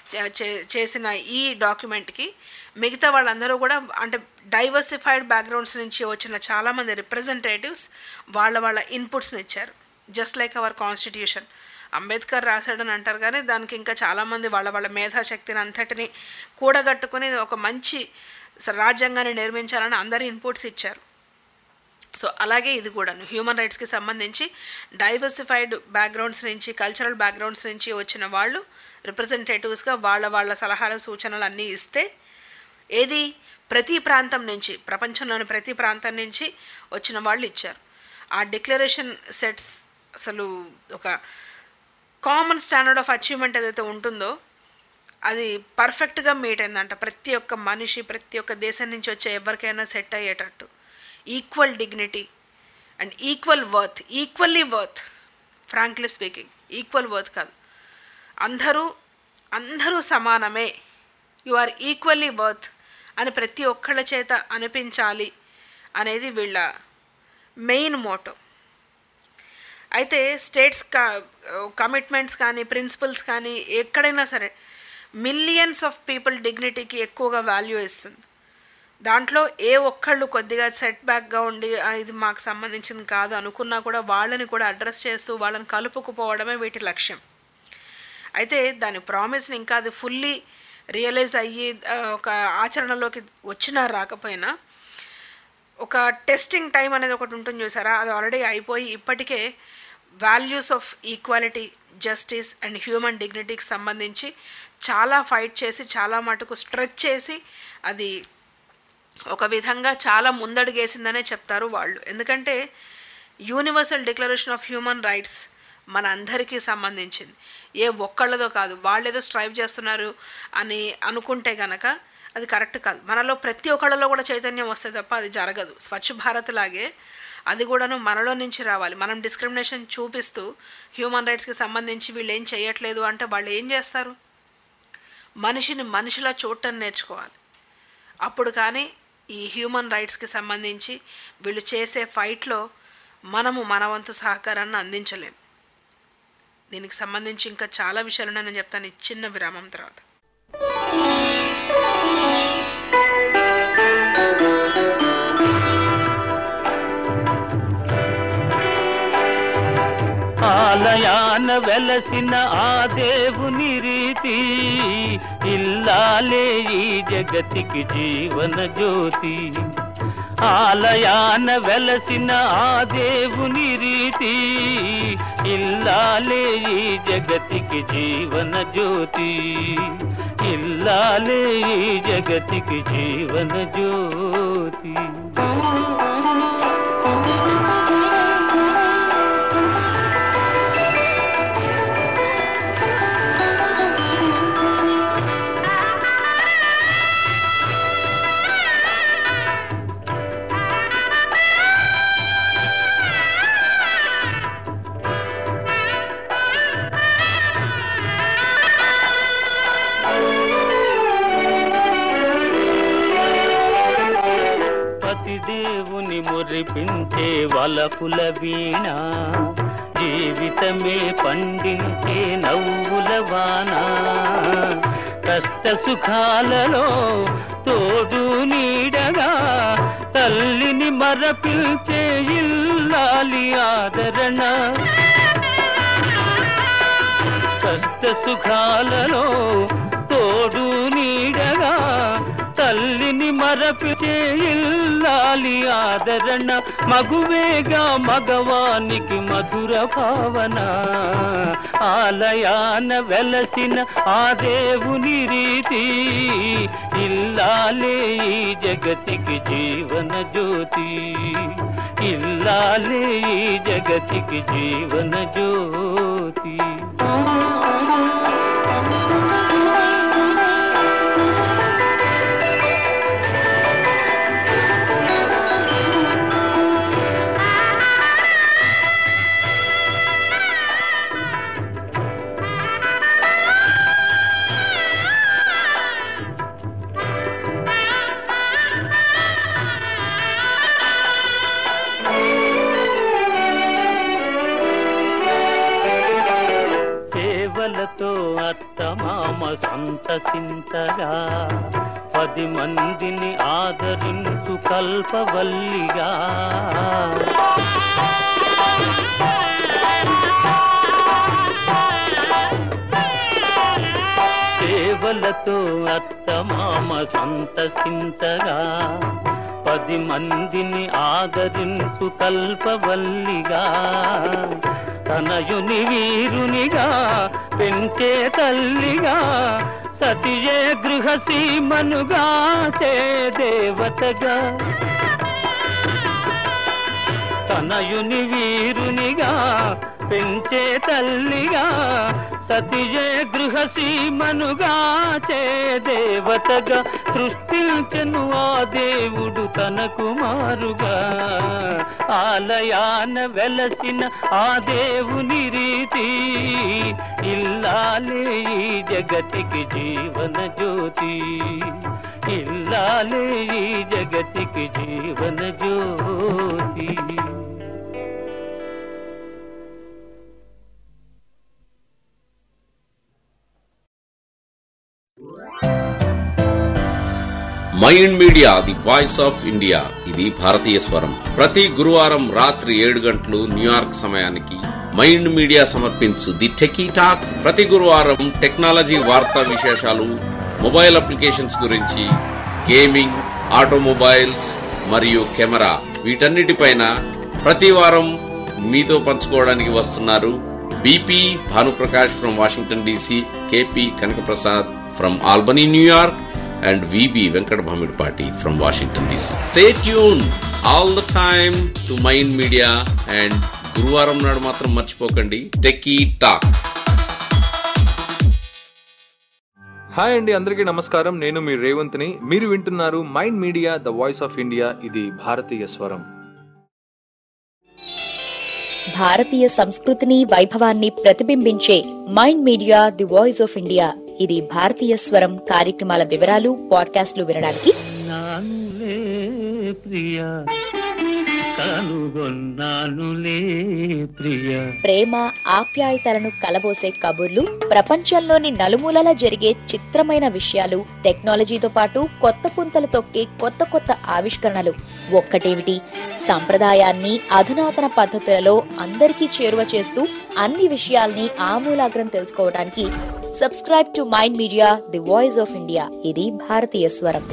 చే- చే- చేసిన ఈ డాక్యుమెంట్కి మిగతా వాళ్ళందరూ కూడా అంటే డైవర్సిఫైడ్ బ్యాక్గ్రౌండ్స్ నుంచి వచ్చిన చాలామంది రిప్రజెంటేటివ్స్ వాళ్ళ వాళ్ళ ఇన్పుట్స్ని ఇచ్చారు just like our constitution Ambedkar రాశాడని అంటారు కానీ దానికి ఇంకా చాలామంది వాళ్ళ వాళ్ళ మేధాశక్తిని అంతటిని కూడగట్టుకుని ఒక మంచి స- రాజ్యాంగాన్ని నిర్మించాలని అందరు ఇన్పుట్స్ ఇచ్చారు సో అలాగే ఇది కూడా హ్యూమన్ రైట్స్కి సంబంధించి డైవర్సిఫైడ్ బ్యాక్గ్రౌండ్స్ నుంచి కల్చరల్ బ్యాక్గ్రౌండ్స్ నుంచి వచ్చిన వాళ్ళు రిప్రజెంటేటివ్స్గా వాళ్ళ వాళ్ళ సలహాలు సూచనలు అన్నీ ఇస్తే ఏది ప్రతి ప్రాంతం నుంచి ప్రపంచంలోని ప్రతి ప్రాంతం నుంచి వచ్చిన వాళ్ళు ఇచ్చారు ఆ డిక్లరేషన్ సెట్స్ అసలు ఒక కామన్ స్టాండర్డ్ ఆఫ్ అచీవ్మెంట్ ఏదైతే ఉంటుందో అది పర్ఫెక్ట్గా మీట్ అయిందంట ప్రతి ఒక్క మనిషి ప్రతి ఒక్క దేశం నుంచి వచ్చే ఎవరికైనా సెట్ అయ్యేటట్టు equal dignity and equal worth equally worth frankly speaking equal worth కాదు అందరూ అందరూ సమానమే యు ఆర్ ఈక్వల్లీ వర్త్ అని ప్రతి ఒక్కళ్ళ చేత అనిపించాలి అనేది వీళ్ళ మెయిన్ మోటో అయితే స్టేట్స్ కా కమిట్మెంట్స్ కానీ ప్రిన్సిపల్స్ కానీ ఎక్కడైనా సరే మిలియన్స్ ఆఫ్ పీపుల్ డిగ్నిటీకి ఎక్కువగా వాల్యూ ఇస్తుంది దాంట్లో ఏ ఒక్కళ్ళు కొద్దిగా సెట్ బ్యాక్గా ఉండి "ఆ, ఇది మాకు సంబంధించింది కాదు అనుకున్నా కూడా వాళ్ళని కూడా అడ్రస్ చేస్తూ వాళ్ళని కలుపుకుపోవడమే వీటి లక్ష్యం అయితే దాని ప్రామిస్ని ఇంకా అది ఫుల్లీ రియలైజ్ అయ్యి ఆ, ఒక ఆచరణలోకి వచ్చినా రాకపోయినా ఒక టెస్టింగ్ టైం అనేది ఒకటి ఉంటుంది చూసారా అది ఆల్రెడీ అయిపోయి ఇప్పటికే values of equality justice and human డిగ్నిటీకి సంబంధించి చాలా ఫైట్ చేసి చాలా మటుకు స్ట్రెచ్ చేసి అది ఒక విధంగా చాలా ముందడుగేసిందనే చెప్తారు వాళ్ళు ఎందుకంటే Universal declaration of human rights మన అందరికీ సంబంధించింది ఏ ఒక్కళ్ళదో కాదు వాళ్ళు ఏదో స్ట్రైవ్ చేస్తున్నారు అని అనుకుంటే గనక అది కరెక్ట్ కాదు మనలో ప్రతి ఒక్కళ్ళలో కూడా చైతన్యం వస్తే తప్ప అది జరగదు స్వచ్ఛ భారత్ లాగే అది కూడాను మనలో నుంచి రావాలి మనం డిస్క్రిమినేషన్ చూపిస్తూ హ్యూమన్ రైట్స్కి సంబంధించి వీళ్ళు ఏం చేయట్లేదు అంటే వాళ్ళు ఏం చేస్తారు మనిషిని మనిషిలా చూడటం నేర్చుకోవాలి అప్పుడు కానీ ఈ హ్యూమన్ రైట్స్కి సంబంధించి వీళ్ళు చేసే ఫైట్లో మనము మన వంతు సహకారాన్ని అందించలేము దీనికి సంబంధించి ఇంకా చాలా విషయాలు నేను చెప్తాను ఈ చిన్న విరామం తర్వాత ఆలయాన వెలసిన ఆ దేవుని రీతి ఇల్లాలే ఈ జగతికి జీవన జ్యోతి ఆలయాన వెలసిన ఆ దేవుని రీతి ఇల్లాలే ఈ జగతికి జీవన జ్యోతి ఇల్లాలే ఈ జగతికి జీవన జ్యోతి పతిదేవుని మురిపించే వలపుల వీణ జీవితమే పండించే నవ్వుల వాన కష్ట సుఖాలలో తోడు నీడగా తల్లిని మరపించే ఇల్లాలి ఆదరణ కష్ట సుఖాలలో తోడు నీడగా తల్లిని మరపిచే ఇల్లాలి ఆదరణ మగువేగా మగవానికి మధుర భావన ఆలయాన వెలసిన ఆ దేవుని రీతి ఇల్లాలే ఈ జగతికి జీవన జ్యోతి ఇల్లాలే ఈ జగతికి జీవన జ్యోతి సేవలతో అత్తమామ సంతసించగా పది మందిని ఆదరించు కల్పవల్లిగా సేవలతో అత్తమామ సంతసించగా పది మందిని ఆదరించు కల్పవల్లిగా తనయుని వీరునిగా పెంచే తల్లిగా సతియే గృహసీమనుగా చే దేవతగా తనయుని వీరునిగా పెంచే తల్లిగా సతియే గృహసీమనుగా చే దేవతగా సృష్టించను ఆ దేవుడు తన కుమారుగా ఆలయాన వెలసిన ఆ దేవుని రీతి ఇల్లాలే ఈ జగతికి జీవన జ్యోతి ఇల్లాలే ఈ జగతికి జీవన జ్యోతి Mind Media the voice of India ఇది భారతీయ స్వరం ప్రతి గురువారం రాత్రి ఏడు గంటలు న్యూయార్క్ సమయానికి మైండ్ మీడియా సమర్పించు ది టెకీ టాక్ ప్రతి గురువారం టెక్నాలజీ వార్తా విశేషాలు మొబైల్ అప్లికేషన్స్ గురించి గేమింగ్ ఆటోమొబైల్స్ మరియు కెమెరా వీటన్నిటిపైన ప్రతి వారం మీతో పంచుకోవడానికి వస్తున్నారు BP Bhanuprakash from Washington DC KP Kanakaprasad from Albany New York and VB Venkat Bhamidpati from Washington DC. Stay tuned all the time to Mind Media and గురువారం నాడు మాత్రం మర్చిపోకండి టెక్కీ టాక్ హాయ్ అండి అందరికీ నమస్కారం నేను మీ రేవంత్ని మీరు వింటున్నారు Mind Media the voice of India ఇది భారతీయ స్వరం భారతీయ సంస్కృతిని వైభవాన్ని ప్రతిబింబించే Mind Media the voice of India ఇది భారతీయ స్వరం కార్యక్రమాల వివరాలు పాడ్కాస్ట్లు వినడానికి నానులే ప్రియ కనుగొన్నానులే ప్రియ ప్రేమ ఆప్యాయతలను కలబోసే కబుర్లు ప్రపంచంలోని నలుమూలలా జరిగే చిత్రమైన విషయాలు టెక్నాలజీతో పాటు కొత్త పుంతలు తొక్కే కొత్త కొత్త ఆవిష్కరణలు ఒక్కటేమిటి సంప్రదాయాన్ని అధునాతన పద్ధతులలో అందరికీ చేరువ చేస్తూ అన్ని విషయాల్ని ఆమూలాగ్రం తెలుసుకోవడానికి subscribe to Mind Media the voice of India ఇది భారతీయ స్వరం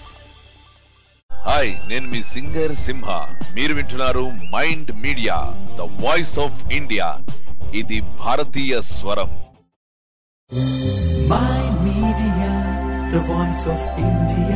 హాయ్ నేను మీ సింగర్ సింహ మీరు వింటున్నారు Mind Media the voice of India ఇది భారతీయ స్వరం Mind Media, the voice of India.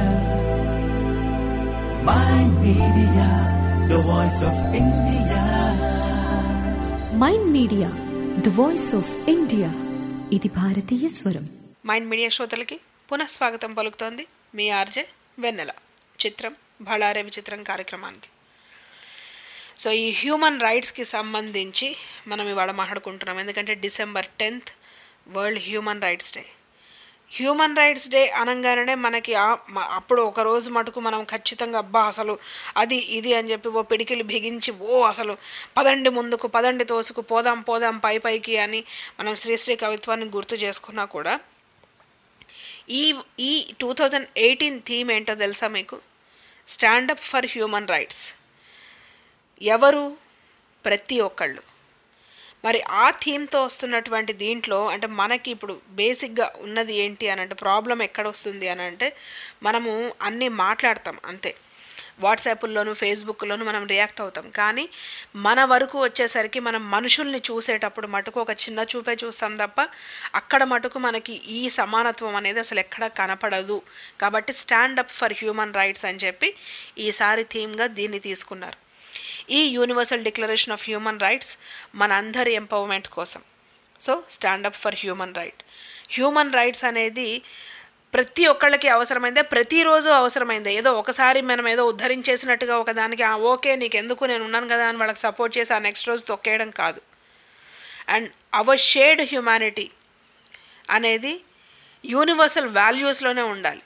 Mind Media, the voice of India. Mind Media the voice of India ఇది భారతీయ స్వరం మైండ్ మీడియా శ్రోతలకి పునఃస్వాగతం పలుకుతోంది మీ ఆర్జే వెన్నెల చిత్రం బళారే విచిత్రం కార్యక్రమానికి సో ఈ హ్యూమన్ రైట్స్కి సంబంధించి మనం ఇవాళ మాట్లాడుకుంటున్నాం ఎందుకంటే December tenth world human rights day human rights day అనగానే మనకి ఆ- మ- అప్పుడు ఒక రోజు మటుకు మనం ఖచ్చితంగా అబ్బా అసలు అది ఇది అని చెప్పి ఓ పిడికిలు బిగించి ఓ అసలు పదండి ముందుకు పదండి తోసుకు పోదాం పోదాం పై పైకి అని మనం శ్రీశ్రీ కవిత్వాన్ని గుర్తు చేసుకున్నా కూడా ఈ ఈ టూ థౌజండ్ ఎయిటీన్ థీమ్ ఏంటో తెలుసా మీకు స్టాండప్ ఫర్ హ్యూమన్ రైట్స్ ఎవరు ప్రతి ఒక్కళ్ళు మరి ఆ థీమ్తో వస్తున్నటువంటి దీంట్లో అంటే మనకి ఇప్పుడు బేసిక్గా ఉన్నది ఏంటి అని అంటే ప్రాబ్లం ఎక్కడ వస్తుంది అని అంటే మనము అన్నీ మాట్లాడతాం అంతే వాట్సాప్లోను ఫేస్బుక్లోను మనం రియాక్ట్ అవుతాం కానీ మన వరకు వచ్చేసరికి మనం మనుషుల్ని చూసేటప్పుడు మటుకు ఒక చిన్న చూపే చూస్తాం తప్ప అక్కడ మటుకు మనకి ఈ సమానత్వం అనేది అసలు ఎక్కడ కనపడదు కాబట్టి స్టాండప్ ఫర్ హ్యూమన్ రైట్స్ అని చెప్పి ఈసారి థీమ్గా దీన్ని తీసుకున్నారు ఈ universal declaration of human rights మన అందరి ఎంపవర్మెంట్ కోసం so stand up for human right human rights అనేది ప్రతి ఒక్కళ్ళకి అవసరమైందే ప్రతిరోజు అవసరమైందే ఏదో ఒకసారి మనం ఏదో ఉద్ధరించేసినట్టుగా ఒకదానికి "ఆ, ఓకే నీకెందుకు నేను ఉన్నాను కదా అని వాళ్ళకి సపోర్ట్ చేసి ఆ నెక్స్ట్ రోజు తొక్కేయడం కాదు అండ్ అవర్ షేర్డ్ హ్యుమానిటీ అనేది యూనివర్సల్ వాల్యూస్లోనే ఉండాలి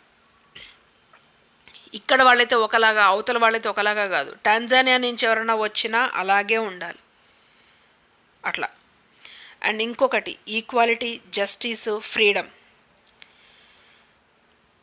ఇక్కడ వాళ్ళైతే ఒకలాగా అవతల వాళ్ళైతే ఒకలాగా కాదు టాంజానియా నుంచి ఎవరైనా వచ్చినా అలాగే ఉండాలి అట్లా అండ్ ఇంకొకటి ఈక్వాలిటీ జస్టిస్ ఫ్రీడమ్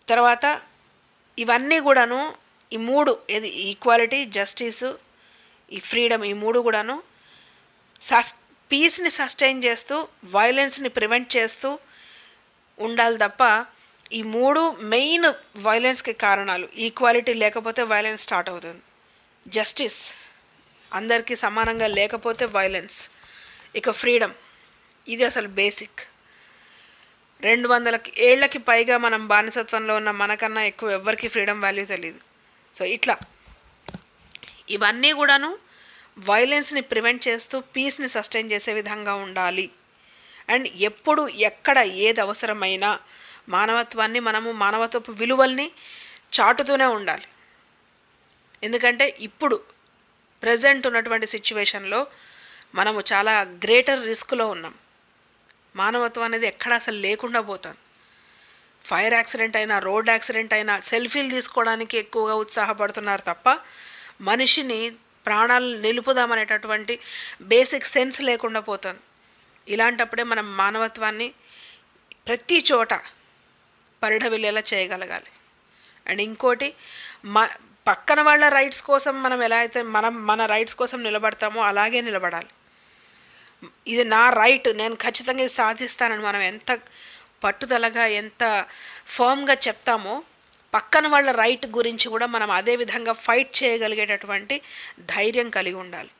తర్వాత ఇవన్నీ కూడాను ఈ మూడు ఇది ఈక్వాలిటీ జస్టిస్ ఈ ఫ్రీడమ్ ఈ మూడు కూడాను సస్ పీస్ని సస్టైన్ చేస్తూ వైలెన్స్ని ప్రివెంట్ చేస్తూ ఉండాలి తప్ప ఈ మూడు మెయిన్ వైలెన్స్కి కారణాలు ఈక్వాలిటీ లేకపోతే వైలెన్స్ స్టార్ట్ అవుతుంది జస్టిస్ అందరికీ సమానంగా లేకపోతే వైలెన్స్ ఇక ఫ్రీడమ్ ఇది అసలు బేసిక్ రెండు వందల ఏళ్లకి పైగా మనం బానిసత్వంలో ఉన్న మనకన్నా ఎక్కువ ఎవరికి ఫ్రీడమ్ వాల్యూ తెలియదు సో ఇట్లా ఇవన్నీ కూడాను వైలెన్స్ని ప్రివెంట్ చేస్తూ పీస్ని సస్టైన్ చేసే విధంగా ఉండాలి అండ్ ఎప్పుడు ఎక్కడ ఏది అవసరమైనా మానవత్వాన్ని మనము మానవత్వపు విలువల్ని చాటుతూనే ఉండాలి ఎందుకంటే ఇప్పుడు ప్రజెంట్ ఉన్నటువంటి సిచ్యువేషన్లో మనము చాలా గ్రేటర్ రిస్క్లో ఉన్నాం మానవత్వం అనేది ఎక్కడ అసలు లేకుండా పోతుంది ఫైర్ యాక్సిడెంట్ అయినా రోడ్ యాక్సిడెంట్ అయినా సెల్ఫీలు తీసుకోవడానికి ఎక్కువగా ఉత్సాహపడుతున్నారు తప్ప మనిషిని ప్రాణాలు నిలుపుదామనేటటువంటి బేసిక్ సెన్స్ లేకుండా పోతుంది ఇలాంటప్పుడే మనం మానవత్వాన్ని ప్రతి చోట పరిఢవిల్లేలా చేయగలగాలి అండ్ ఇంకోటి మ పక్కన వాళ్ళ రైట్స్ కోసం మనం ఎలా అయితే మనం మన రైట్స్ కోసం నిలబడతామో అలాగే నిలబడాలి ఇది నా రైట్ నేను ఖచ్చితంగా ఇది సాధిస్తానని మనం ఎంత పట్టుదలగా ఎంత ఫర్మ్గా చెప్తామో పక్కన వాళ్ళ రైట్ గురించి కూడా మనం అదే విధంగా ఫైట్ చేయగలిగేటటువంటి ధైర్యం కలిగి ఉండాలి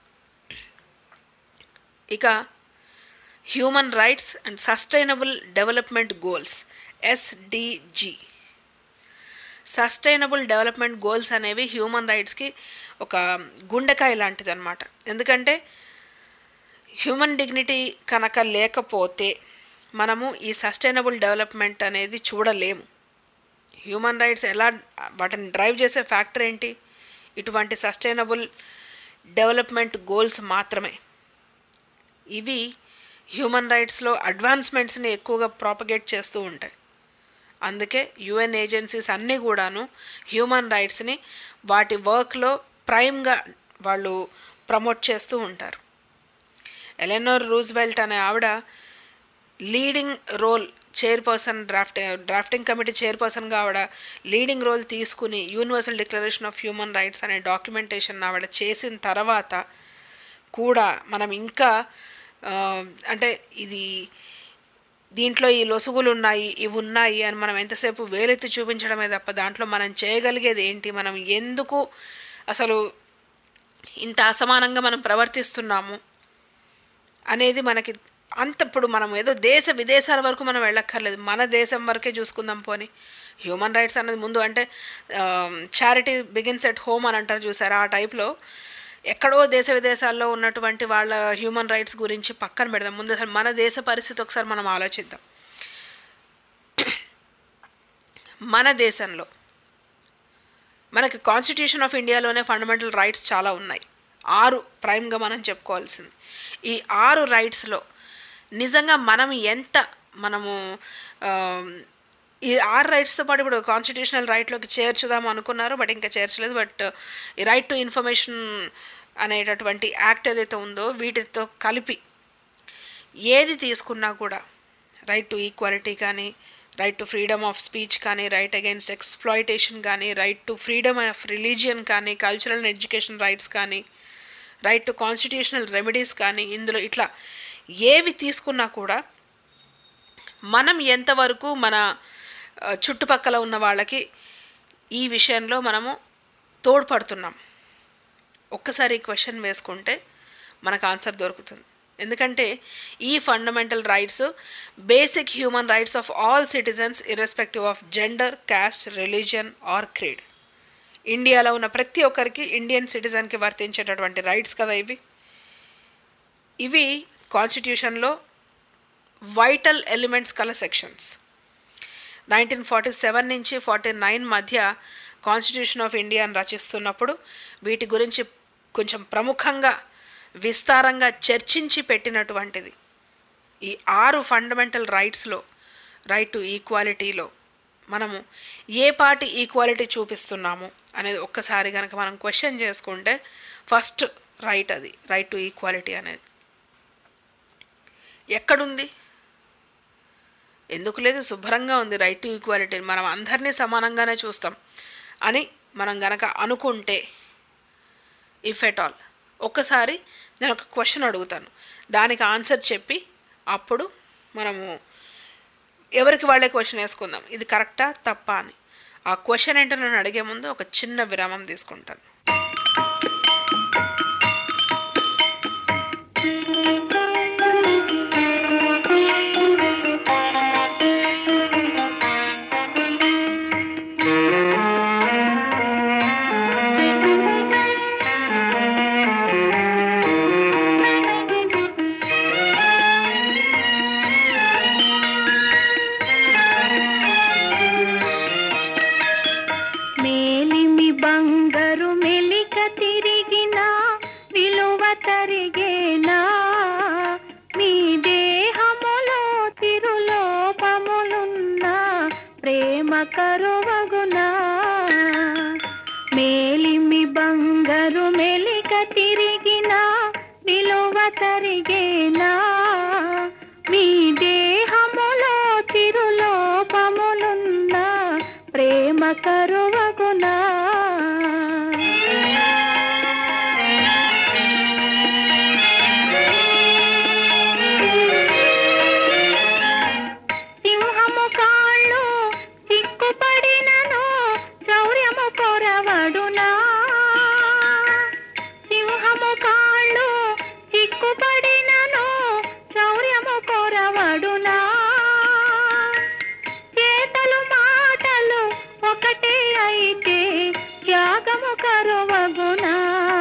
ఇక human rights and sustainable development goals SDG sustainable development goals అనేవి హ్యూమన్ రైట్స్కి ఒక గుండెకాయ లాంటిది అనమాట ఎందుకంటే హ్యూమన్ డిగ్నిటీ కనుక లేకపోతే మనము ఈ సస్టైనబుల్ డెవలప్మెంట్ అనేది చూడలేము హ్యూమన్ రైట్స్ ఎలా వాటిని డ్రైవ్ చేసే ఫ్యాక్టర్ ఏంటి ఇటువంటి సస్టైనబుల్ డెవలప్మెంట్ గోల్స్ మాత్రమే ఇవి హ్యూమన్ రైట్స్లో అడ్వాన్స్మెంట్స్ని ఎక్కువగా ప్రాపగేట్ చేస్తూ ఉంటాయి అందుకే యుఎన్ ఏజెన్సీస్ అన్నీ కూడాను హ్యూమన్ రైట్స్ని వాటి వర్క్లో ప్రైమ్గా వాళ్ళు ప్రమోట్ చేస్తూ ఉంటారు ఎలెనోర్ రూజ్వెల్ట్ అనే ఆవిడ leading role chairperson draft drafting committee చైర్పర్సన్గా ఆవిడ లీడింగ్ రోల్ తీసుకుని universal declaration of human rights అనే డాక్యుమెంటేషన్ ఆవిడ చేసిన తర్వాత కూడా మనం ఇంకా అంటే ఇది దీంట్లో ఈ లొసుగులు ఉన్నాయి ఇవి ఉన్నాయి అని మనం ఎంతసేపు వేలెత్తి చూపించడమే తప్ప దాంట్లో మనం చేయగలిగేది ఏంటి మనం ఎందుకు అసలు ఇంత అసమానంగా మనం ప్రవర్తిస్తున్నాము అనేది మనకి అంత ఇప్పుడు మనం ఏదో దేశ విదేశాల వరకు మనం వెళ్ళక్కర్లేదు మన దేశం వరకే చూసుకుందాం పోని హ్యూమన్ రైట్స్ అనేది ముందు అంటే చారిటీ బిగిన్స్ ఎట్ హోమ్ అని అంటారు చూసారా ఆ టైప్లో ఎక్కడో దేశ విదేశాల్లో ఉన్నటువంటి వాళ్ళ హ్యూమన్ రైట్స్ గురించి పక్కన పెడదాం ముందు అసలు మన దేశ పరిస్థితి ఒకసారి మనం ఆలోచిద్దాం మన దేశంలో మనకి కాన్స్టిట్యూషన్ ఆఫ్ ఇండియాలోనే ఫండమెంటల్ రైట్స్ చాలా ఉన్నాయి ఆరు ప్రైమ్గా మనం చెప్పుకోవాల్సింది ఈ ఆరు రైట్స్లో నిజంగా మనం ఎంత మనము ఈ ఆరు రైట్స్తో పాటు ఇప్పుడు కాన్స్టిట్యూషనల్ రైట్లోకి చేర్చుదాం అనుకున్నారు బట్ ఇంకా చేర్చలేదు బట్ ఈ రైట్ టు ఇన్ఫర్మేషన్ అనేటటువంటి యాక్ట్ ఏదైతే ఉందో వీటితో కలిపి ఏది తీసుకున్నా కూడా రైట్ టు ఈక్వాలిటీ కానీ right to freedom of speech కానీ రైట్ అగైన్స్ట్ ఎక్స్ప్లాయిటేషన్ కానీ right to freedom of religion కానీ కల్చరల్ అండ్ ఎడ్యుకేషన్ రైట్స్ కానీ రైట్ టు కాన్స్టిట్యూషనల్ రెమెడీస్ కానీ ఇందులో ఇట్లా ఏవి తీసుకున్నా కూడా మనం ఎంతవరకు మన చుట్టుపక్కల ఉన్న వాళ్ళకి ఈ విషయంలో మనము తోడ్పడుతున్నాం ఒక్కసారి క్వశ్చన్ వేసుకుంటే మనకు ఆన్సర్ దొరుకుతుంది ఎందుకంటే ఈ fundamental rights basic human rights of all citizens irrespective of gender caste religion or creed ఇండియాలో ఉన్న ప్రతి ఒక్కరికి ఇండియన్ సిటిజన్కి వర్తించేటటువంటి రైట్స్ కదా ఇవి ఇవి కాన్స్టిట్యూషన్లో వైటల్ ఎలిమెంట్స్ కల సెక్షన్స్ నైన్టీన్ ఫార్టీ సెవెన్ నుంచి ఫార్టీ నైన్ మధ్య కాన్స్టిట్యూషన్ ఆఫ్ ఇండియాని రచిస్తున్నప్పుడు వీటి గురించి కొంచెం ప్రముఖంగా విస్తారంగా చర్చించి పెట్టినటువంటిది ఈ ఆరు ఫండమెంటల్ రైట్స్లో రైట్ టు ఈక్వాలిటీలో మనము ఏ పాటి ఈక్వాలిటీ చూపిస్తున్నాము అనేది ఒక్కసారి కనుక మనం క్వశ్చన్ చేసుకుంటే ఫస్ట్ రైట్ అది రైట్ టు ఈక్వాలిటీ అనేది ఎక్కడుంది ఎందుకు లేదు శుభ్రంగా ఉంది రైట్ టు ఈక్వాలిటీ మనం అందరినీ సమానంగానే చూస్తాం అని మనం గనక అనుకుంటే ఇఫ్ ఎట్ ఆల్ ఒక్కసారి నేను ఒక క్వశ్చన్ అడుగుతాను దానికి ఆన్సర్ చెప్పి అప్పుడు మనము ఎవరికి వాళ్ళే క్వశ్చన్ వేసుకుందాం ఇది కరెక్టా తప్పా అని ఆ క్వశ్చన్ ఏంటో నేను అడిగే ముందు ఒక చిన్న విరామం తీసుకుంటాను మేలిమి బంగారు మెలిక తిరిగిన విలువ తరిగేనా మీ దేహములో తిరులోపములున్న ప్రేమ కరువగునా మేలిమి బంగారు మెలిక తిరిగిన విలువ తరిగేనా మీ దేహములో తిరులోపములున్న ప్రేమ కరువగునా సింహము కాళ్ళు సిక్కుపడినను శౌర్యము కొరవడునా సింహము కాళ్ళు సిక్కుపడినను శౌర్యము కొరవడునా చేతలు మాటలు ఒకటే అయితే త్యాగము కరువగునా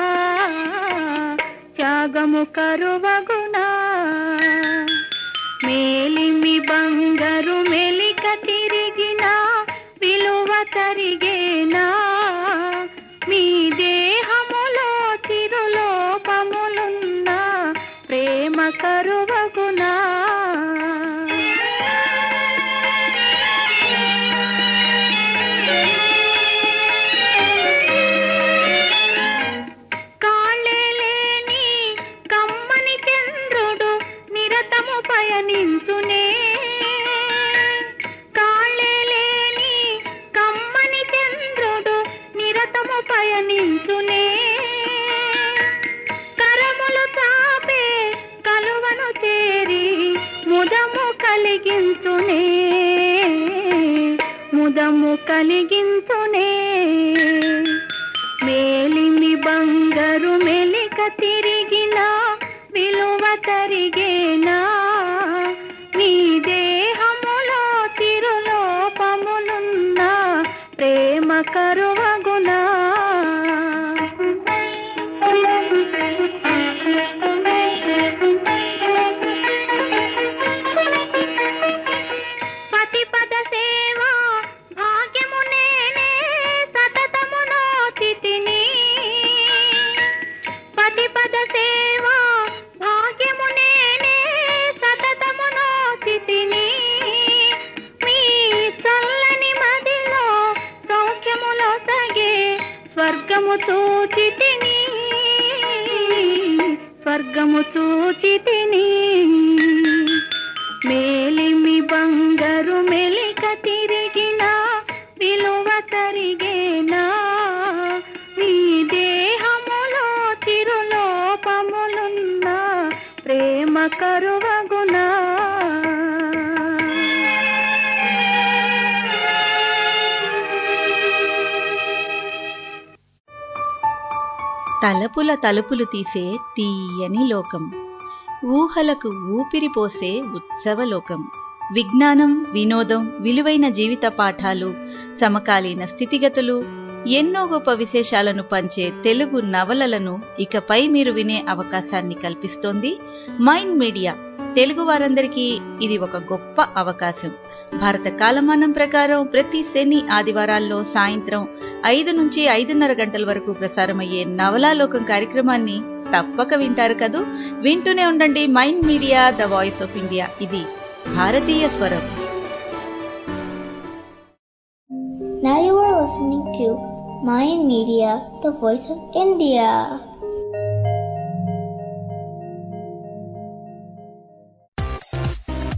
త్యాగము కరువగునా మేలిమి బంగారు మెలిక తిరిగిన విలువ తరిగేనా మీ దేహములో తిరులోపములున్న ప్రేమ కరువగునా కాళ్ళే లేని కమ్మని చంద్రుడు నిరతము పయనించునే కాళ్ళే లేని కమ్మని చంద్రుడు నిరతము పయనించునే కరములు తాపే కలువను చేరి ముదము కలిగించునే ముదము కలిగించునే మేలిమి బంగారు మెలిక తిరిగిన విలువ తరిగేనా నీ దేహములో తిరులోపములున్న ప్రేమ కరువగునా పతిపద సేవ భాగ్యము నేనే సతతము నోచితిని పతిపద సేవ భాగ్యము నేనే సతతము నోచితిని మీ చల్లని మదిలో సౌఖ్యములో సగే స్వర్గము చూచితిని స్వర్గము చూచితిని మేలిమి బంగారు మెలిక తిరిగిన విలువ తరిగేనా నీ దేహములో తిరులోపములున్న ప్రేమ కరువగునా తలపుల తలుపులు తీసే తీయని లోకం ఊహలకు ఊపిరి పోసే ఉత్సవలోకం విజ్ఞానం వినోదం విలువైన జీవిత పాఠాలు సమకాలీన స్థితిగతులు ఎన్నో గొప్ప విశేషాలను పంచే తెలుగు నవలలను ఇకపై మీరు వినే అవకాశాన్ని కల్పిస్తోంది మైండ్ మీడియా తెలుగు వారందరికీ ఇది ఒక గొప్ప అవకాశం భారత కాలమానం ప్రకారం ప్రతి శని ఆదివారాల్లో సాయంత్రం ఐదు నుంచి ఐదున్నర గంటల వరకు ప్రసారమయ్యే నవలాలోకం కార్యక్రమాన్ని తప్పక వింటారు కదూ వింటూనే ఉండండి Mind Media the voice of India ఇది భారతీయ స్వరం Now you are listening to Mayan Media, the voice of India.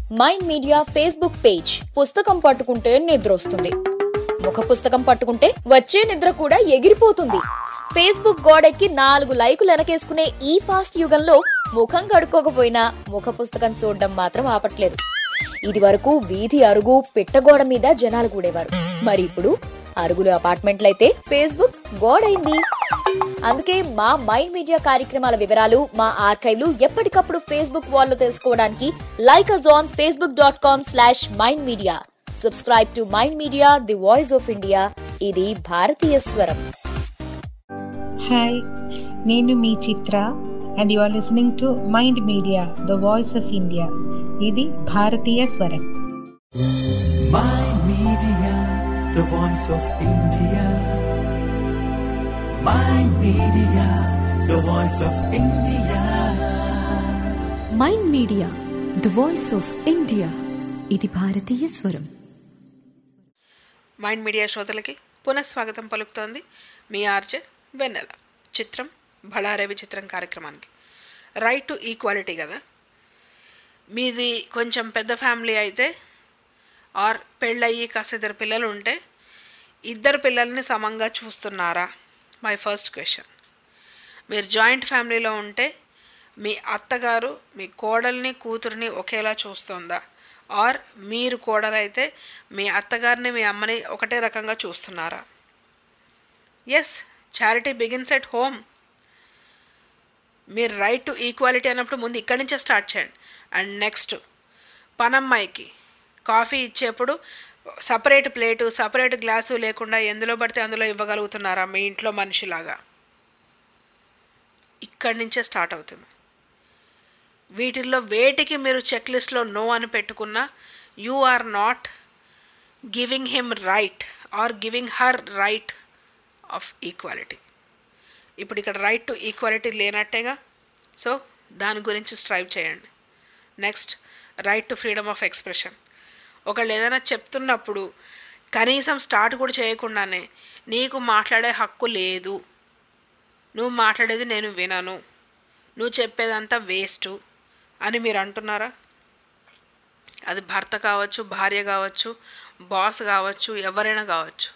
Mind Media Facebook page పుస్తకం పట్టుకుంటే నిద్ర వస్తుంది ముఖ పుస్తకం పట్టుకుంటే వచ్చే నిద్ర కూడా ఎగిరిపోతుంది ఫేస్బుక్ గోడెక్కి నాలుగు లైకులు వెనకేసుకునే ఈ ఫాస్ట్ యుగంలో ముఖం కడుక్కోకపోయినా ముఖ పుస్తకం చూడడం మాత్రం ఆపట్లేదు ఇది వరకు వీధి అరుగు పిట్టగోడ మీద జనాలు కూడేవారు మరి ఇప్పుడు అరుగులు అపార్ట్మెంట్లయితే ఫేస్బుక్ గోడైంది అందుకే మా మైండ్ మీడియా కార్యక్రమాల వివరాలు మా ఆర్కైవ్లు ఎప్పటికప్పుడు ఫేస్బుక్ వాల్లో తెలుసుకోవడానికి like us on Facebook dot com slash Mind Media subscribe to Mind Media the voice of India ఇది భారతీయ స్వరం హాయ్ నేను మీ Chitra and you are listening to Mind Media the voice of India ఇది భారతీయ స్వరం Mind Media, the voice of India. Mind Media, the voice of India. Mind Media the voice of India ఇది భారతీయ స్వరం మైండ్ మీడియా శ్రోతలకి పునఃస్వాగతం పలుకుతోంది మీ RJ వెన్నెల చిత్రం బళారవి చిత్రం కార్యక్రమానికి రైట్ టు ఈక్వాలిటీ కదా మీది కొంచెం పెద్ద ఫ్యామిలీ అయితే ఆర్ పెళ్ళయ్యి కాస్త ఇద్దరు పిల్లలు ఉంటే ఇద్దరు పిల్లల్ని సమంగా చూస్తున్నారా మై ఫస్ట్ క్వశ్చన్ మీరు జాయింట్ ఫ్యామిలీలో ఉంటే మీ అత్తగారు మీ కోడల్ని కూతుర్ని ఒకేలా చూస్తుందా ఆర్ మీరు కోడలైతే మీ అత్తగారిని మీ అమ్మని ఒకటే రకంగా చూస్తున్నారా yes charity begins at home మీరు రైట్ టు ఈక్వాలిటీ అన్నప్పుడు ముందు ఇక్కడి నుంచే స్టార్ట్ చేయండి అండ్ నెక్స్ట్ పనమ్మాయికి కాఫీ ఇచ్చేప్పుడు సపరేట్ ప్లేటు సపరేట్ గ్లాసు లేకుండా ఎందులో పడితే అందులో ఇవ్వగలుగుతున్నారా మీ ఇంట్లో మనిషిలాగా ఇక్కడి నుంచే స్టార్ట్ అవుతుంది వీటిల్లో వేటికి మీరు చెక్ లిస్ట్లో నో అని పెట్టుకున్నా you are not giving him right or giving her right of equality ఇప్పుడు ఇక్కడ రైట్ టు ఈక్వాలిటీ లేనట్టేగా సో దాని గురించి స్ట్రైవ్ చేయండి next right to freedom of expression ఒకళ్ళు ఏదైనా చెప్తున్నప్పుడు కనీసం స్టార్ట్ కూడా చేయకుండానే నీకు మాట్లాడే హక్కు లేదు నువ్వు మాట్లాడేది నేను వినను నువ్వు చెప్పేదంతా వేస్టు అని మీరు అంటున్నారా అది భర్త కావచ్చు భార్య కావచ్చు బాస్ కావచ్చు ఎవరైనా కావచ్చు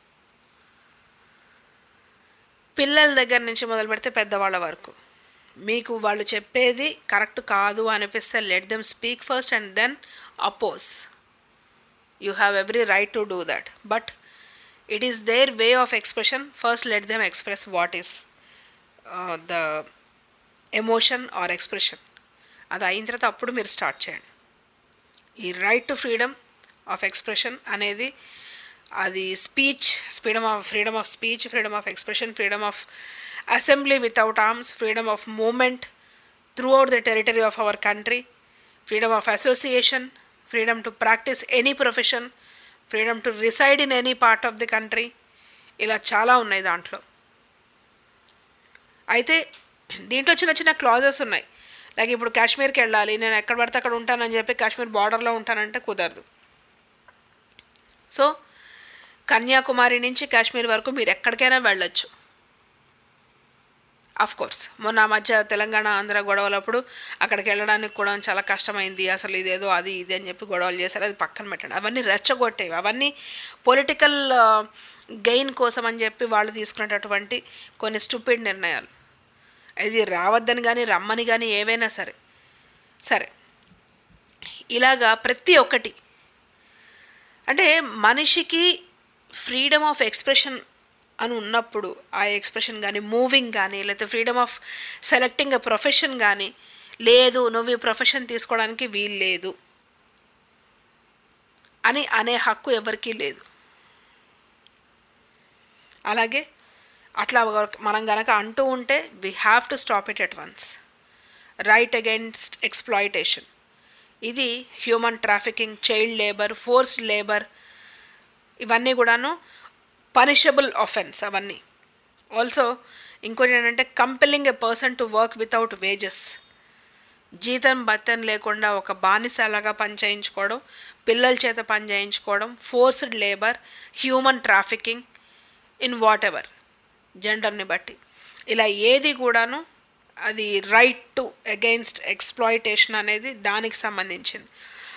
పిల్లల దగ్గర నుంచి మొదలు పెడితే పెద్దవాళ్ళ వరకు మీకు వాళ్ళు చెప్పేది కరెక్ట్ కాదు అనిపిస్తే let them speak first and then oppose you have every right to do that but it is their way of expression first let them express what is the emotion or expression అది అయిన తర్వాత అప్పుడు మీరు start చేయండి ఈ right to freedom of expression అనేది అది speech freedom of freedom of speech freedom of expression freedom of assembly without arms freedom of movement throughout the territory of our country freedom of association freedom to practice any profession freedom to reside in any part of the country ఇలా చాలా ఉన్నాయి దాంట్లో అయితే దీంట్లో చిన్న చిన్న clauses ఉన్నాయి like ఇప్పుడు కాశ్మీర్కి వెళ్ళాలి నేను ఎక్కడ పడితే అక్కడ ఉంటానని చెప్పి కాశ్మీర్ బార్డర్లో ఉంటానంటే కుదరదు సో కన్యాకుమారి నుంచి కాశ్మీర్ వరకు మీరు ఎక్కడికైనా వెళ్ళొచ్చు ఆఫ్ కోర్స్ మొన్న ఆ మధ్య తెలంగాణ ఆంధ్ర గొడవలప్పుడు అక్కడికి వెళ్ళడానికి కూడా చాలా కష్టమైంది అసలు ఇదేదో అది ఇది అని చెప్పి గొడవలు చేశారు అది పక్కన పెట్టండి అవన్నీ రెచ్చగొట్టేవి అవన్నీ పొలిటికల్ గెయిన్ కోసం అని చెప్పి వాళ్ళు తీసుకునేటటువంటి కొన్ని స్టూపిడ్ నిర్ణయాలు ఇది రావద్దని కానీ రమ్మని కానీ ఏవైనా సరే సరే ఇలాగా ప్రతి ఒక్కటి అంటే మనిషికి ఫ్రీడమ్ ఆఫ్ ఎక్స్ప్రెషన్ అని ఉన్నప్పుడు ఆ ఎక్స్ప్రెషన్ కానీ మూవింగ్ కానీ లేకపోతే freedom of selecting a profession కానీ లేదు నువ్వు ఈ ప్రొఫెషన్ తీసుకోవడానికి వీలు లేదు అని అనే హక్కు ఎవరికీ లేదు అలాగే అట్లా మనం గనక అంటూ ఉంటే we have to stop it at once right against exploitation ఇది human trafficking child labour forced labour ఇవన్నీ కూడాను పనిషబుల్ ఆఫెన్స్ అవన్నీ ఆల్సో ఇంకోటి ఏంటంటే compelling a person to work without wages జీతం బత్తం లేకుండా ఒక బానిసలాగా పని చేయించుకోవడం పిల్లల చేత పని చేయించుకోవడం forced labour human trafficking in whatever జెండర్ని బట్టి ఇలా ఏది కూడాను అది రైట్ టు అగెయిన్స్ట్ ఎక్స్ప్లాయిటేషన్ అనేది దానికి సంబంధించింది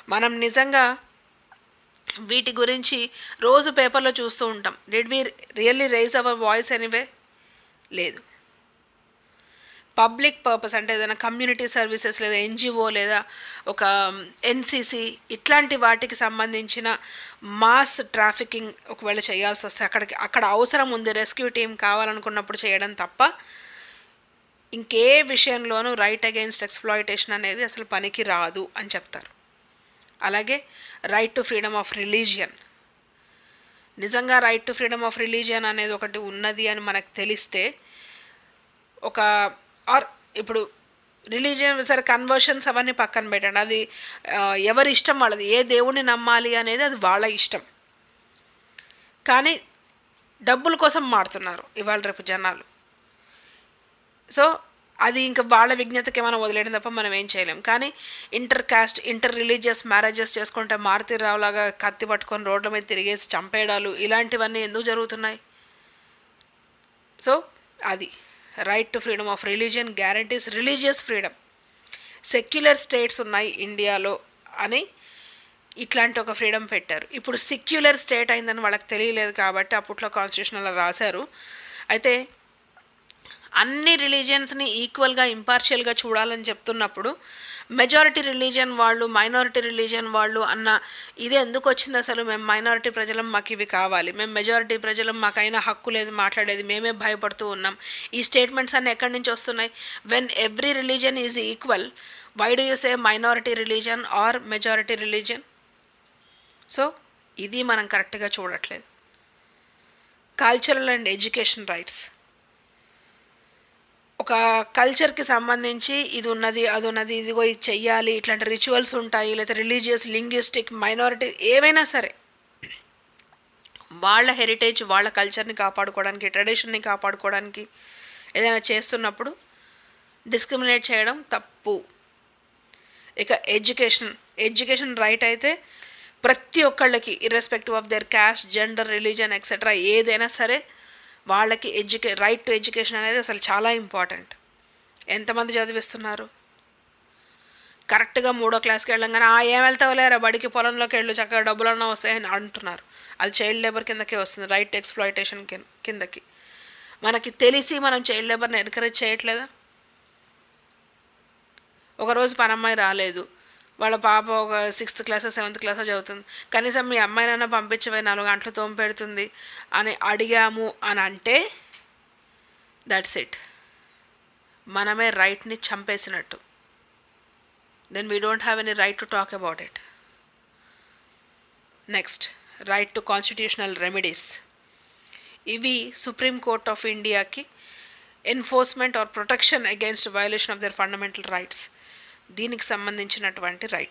మనం నిజంగా వీటి గురించి రోజు పేపర్లో చూస్తూ ఉంటాం did we really raise our voice anyway లేదు పబ్లిక్ పర్పస్ అంటే ఏదైనా కమ్యూనిటీ సర్వీసెస్ లేదా ఎన్జిఓ లేదా ఒక ఎన్సిసి ఇట్లాంటి వాటికి సంబంధించిన మాస్ ట్రాఫికింగ్ ఒకవేళ చేయాల్సి వస్తే అక్కడికి అక్కడ అవసరం ఉంది రెస్క్యూ టీం కావాలనుకున్నప్పుడు చేయడం తప్ప ఇంకే విషయంలోనూ రైట్ అగెయిన్స్ట్ ఎక్స్ప్లాయిటేషన్ అనేది అసలు పనికి రాదు అని చెప్తారు అలాగే right to freedom of religion నిజంగా right to freedom of religion అనేది ఒకటి ఉన్నది అని మనకు తెలిస్తే ఒక ఆర్ ఇప్పుడు రిలీజియన్ సరే కన్వర్షన్స్ అవన్నీ పక్కన పెట్టండి అది ఆ, ఎవరి ఇష్టం వాళ్ళది ఏ దేవుణ్ణి నమ్మాలి అనేది అది వాళ్ళ ఇష్టం కానీ డబ్బుల కోసం మారుతున్నారు ఇవాళ రేపు జనాలు సో అది ఇంకా వాళ్ళ విజ్ఞతకి ఏమైనా వదిలేయడం తప్ప మనం ఏం చేయలేం కానీ inter caste inter religious marriages చేసుకుంటే మారుతి రావులాగా కత్తి పట్టుకొని రోడ్ల మీద తిరిగేసి చంపేయడాలు ఇలాంటివన్నీ ఎందుకు జరుగుతున్నాయి సో అది right to freedom of religion guarantees religious freedom secular states ఉన్నాయి ఇండియాలో అని ఇట్లాంటి ఒక ఫ్రీడమ్ పెట్టారు ఇప్పుడు సెక్యులర్ స్టేట్ అయిందని వాళ్ళకి తెలియలేదు కాబట్టి అప్పట్లో కాన్స్టిట్యూషన్లో రాశారు అయితే అన్ని రిలీజియన్స్ని ఈక్వల్గా ఇంపార్షియల్గా చూడాలని చెప్తున్నప్పుడు మెజారిటీ రిలీజియన్ వాళ్ళు మైనారిటీ రిలీజియన్ వాళ్ళు అన్న ఇది ఎందుకు వచ్చింది అసలు మేము మైనారిటీ ప్రజలం మాకు ఇవి కావాలి మేము మెజారిటీ ప్రజలం మాకైనా హక్కు లేదు మాట్లాడేది మేమే భయపడుతూ ఉన్నాం ఈ స్టేట్మెంట్స్ అన్నీ ఎక్కడి నుంచి వస్తున్నాయి when every religion is equal why do you say minority religion or majority religion so ఇది మనం కరెక్ట్గా చూడట్లేదు కల్చరల్ అండ్ ఎడ్యుకేషన్ రైట్స్ ఒక కల్చర్కి సంబంధించి ఇది ఉన్నది అది ఉన్నది ఇదిగో ఇది చెయ్యాలి ఇట్లాంటి రిచువల్స్ ఉంటాయి లేదా రిలీజియస్ లింగ్విస్టిక్ మైనారిటీ ఏవైనా సరే వాళ్ళ హెరిటేజ్ వాళ్ళ కల్చర్ని కాపాడుకోవడానికి ట్రెడిషన్ని కాపాడుకోవడానికి ఏదైనా చేస్తున్నప్పుడు డిస్క్రిమినేట్ చేయడం తప్పు ఇక ఎడ్యుకేషన్ ఎడ్యుకేషన్ రైట్ అయితే ప్రతి ఒక్కళ్ళకి irrespective of their caste gender religion etcetera ఏదైనా సరే వాళ్ళకి ఎడ్యుకే రైట్ టు ఎడ్యుకేషన్ అనేది అసలు చాలా ఇంపార్టెంట్ ఎంతమంది చదివిస్తున్నారు కరెక్ట్గా మూడో క్లాస్కి వెళ్ళంగానే ఆ ఏం వెళ్తావు లేరా బడికి పొలంలోకి వెళ్ళు చక్కగా డబ్బులన్నా వస్తాయని అంటున్నారు అది చైల్డ్ లేబర్ కిందకే వస్తుంది రైట్ ఎక్స్ప్లాయిటేషన్ కిందకి మనకి తెలిసి మనం చైల్డ్ లేబర్ని ఎన్కరేజ్ చేయట్లేదా ఒకరోజు పనమ్మాయి రాలేదు వాళ్ళ పాప ఒక సిక్స్త్ క్లాస్ సెవెంత్ క్లాస్ చదువుతుంది కనీసం మీ అమ్మాయినైనా పంపించవే నాలుగు గంటలు తోమ పెడుతుంది అని అడిగాము అని అంటే దట్స్ ఇట్ మనమే రైట్ని చంపేసినట్టు then we don't have any right to talk about it next right to constitutional remedies ఇవి సుప్రీం కోర్ట్ ఆఫ్ ఇండియాకి enforcement or protection against violation of their fundamental rights దీనికి సంబంధించినటువంటి రైట్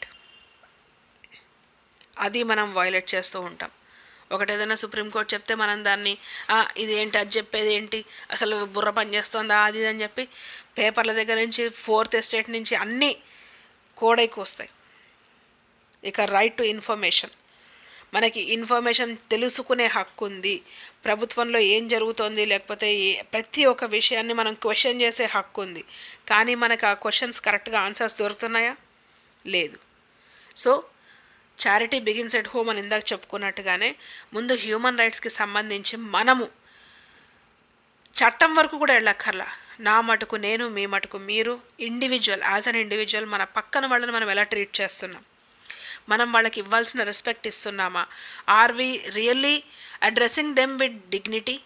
అది మనం వైలేట్ చేస్తూ ఉంటాం ఒకటి ఏదైనా సుప్రీంకోర్టు చెప్తే మనం దాన్ని "ఆ, ఇది ఏంటి అది చెప్పేది ఏంటి అసలు బుర్ర పని చేస్తుందా అది ఇది అని చెప్పి పేపర్ల దగ్గర నుంచి ఫోర్త్ ఎస్టేట్ నుంచి అన్నీ కోడైకి వస్తాయి ఇక రైట్ టు ఇన్ఫర్మేషన్ మనకి ఇన్ఫర్మేషన్ తెలుసుకునే హక్కు ఉంది ప్రభుత్వంలో ఏం జరుగుతోంది లేకపోతే ఏ ప్రతి ఒక్క విషయాన్ని మనం క్వశ్చన్ చేసే హక్కు ఉంది కానీ మనకు ఆ క్వశ్చన్స్ కరెక్ట్గా ఆన్సర్స్ దొరుకుతున్నాయా లేదు so charity begins at home అని ఇందాక చెప్పుకున్నట్టుగానే ముందు హ్యూమన్ రైట్స్కి సంబంధించి మనము చట్టం వరకు కూడా వెళ్ళక్కర్లా నా మటుకు నేను మీ మటుకు మీరు ఇండివిజువల్ యాజ్ అన్ ఇండివిజువల్ మన పక్కన వాళ్ళని మనం ఎలా ట్రీట్ చేస్తున్నాం మనం వాళ్ళకి ఇవ్వాల్సిన రెస్పెక్ట్ ఇస్తున్నామా are we really addressing them with dignity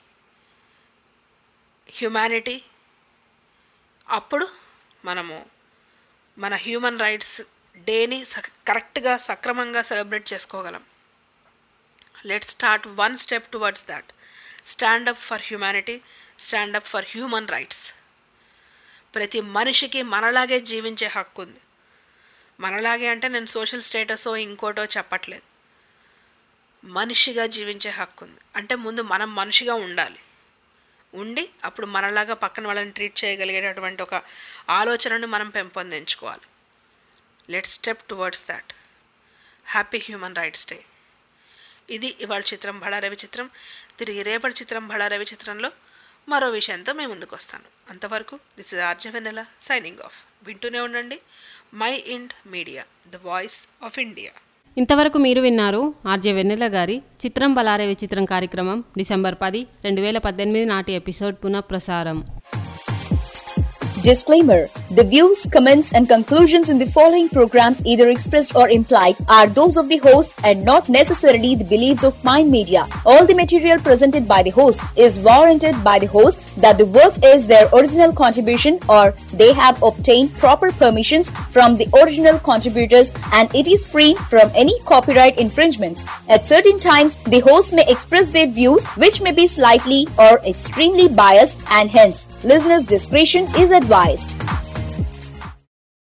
humanity అప్పుడు మనము మన హ్యూమన్ రైట్స్ డేని స- కరెక్ట్గా సక్రమంగా సెలబ్రేట్ చేసుకోగలం let start one step towards that stand up for humanity stand up for human rights ప్రతి మనిషికి మనలాగే జీవించే హక్కు ఉంది మనలాగే అంటే నేను సోషల్ స్టేటసో ఇంకోటో చెప్పట్లేదు మనిషిగా జీవించే హక్కు ఉంది అంటే ముందు మనం మనిషిగా ఉండాలి ఉండి అప్పుడు మనలాగా పక్కన వాళ్ళని ట్రీట్ చేయగలిగేటటువంటి ఒక ఆలోచనను మనం పెంపొందించుకోవాలి let step towards that happy human rights day ఇది ఇవాళ చిత్రం బడా రవి చిత్రం తిరిగి రేపటి చిత్రం బడా రవి చిత్రంలో మరో విషయంతో మేము ముందుకు వస్తాను అంతవరకు this is RJ Vennela signing off వింటూనే ఉండండి Mind Media the voice of India ఇంతవరకు మీరు విన్నారు ఆర్జే వెన్నెల గారి చిత్రం బలారే విచిత్రం కార్యక్రమం డిసెంబర్ పది రెండు వేల పద్దెనిమిది నాటి ఎపిసోడ్ పునఃప్రసారం Disclaimer The views, comments, and conclusions in the following program, either expressed or implied, are those of the host and not necessarily the beliefs of Mind Media. All the material presented by the host is warranted by the host that the work is their original contribution or they have obtained proper permissions from the original contributors and it is free from any copyright infringements. At certain times, the host may express their views which may be slightly or extremely biased and hence listeners' discretion is advised.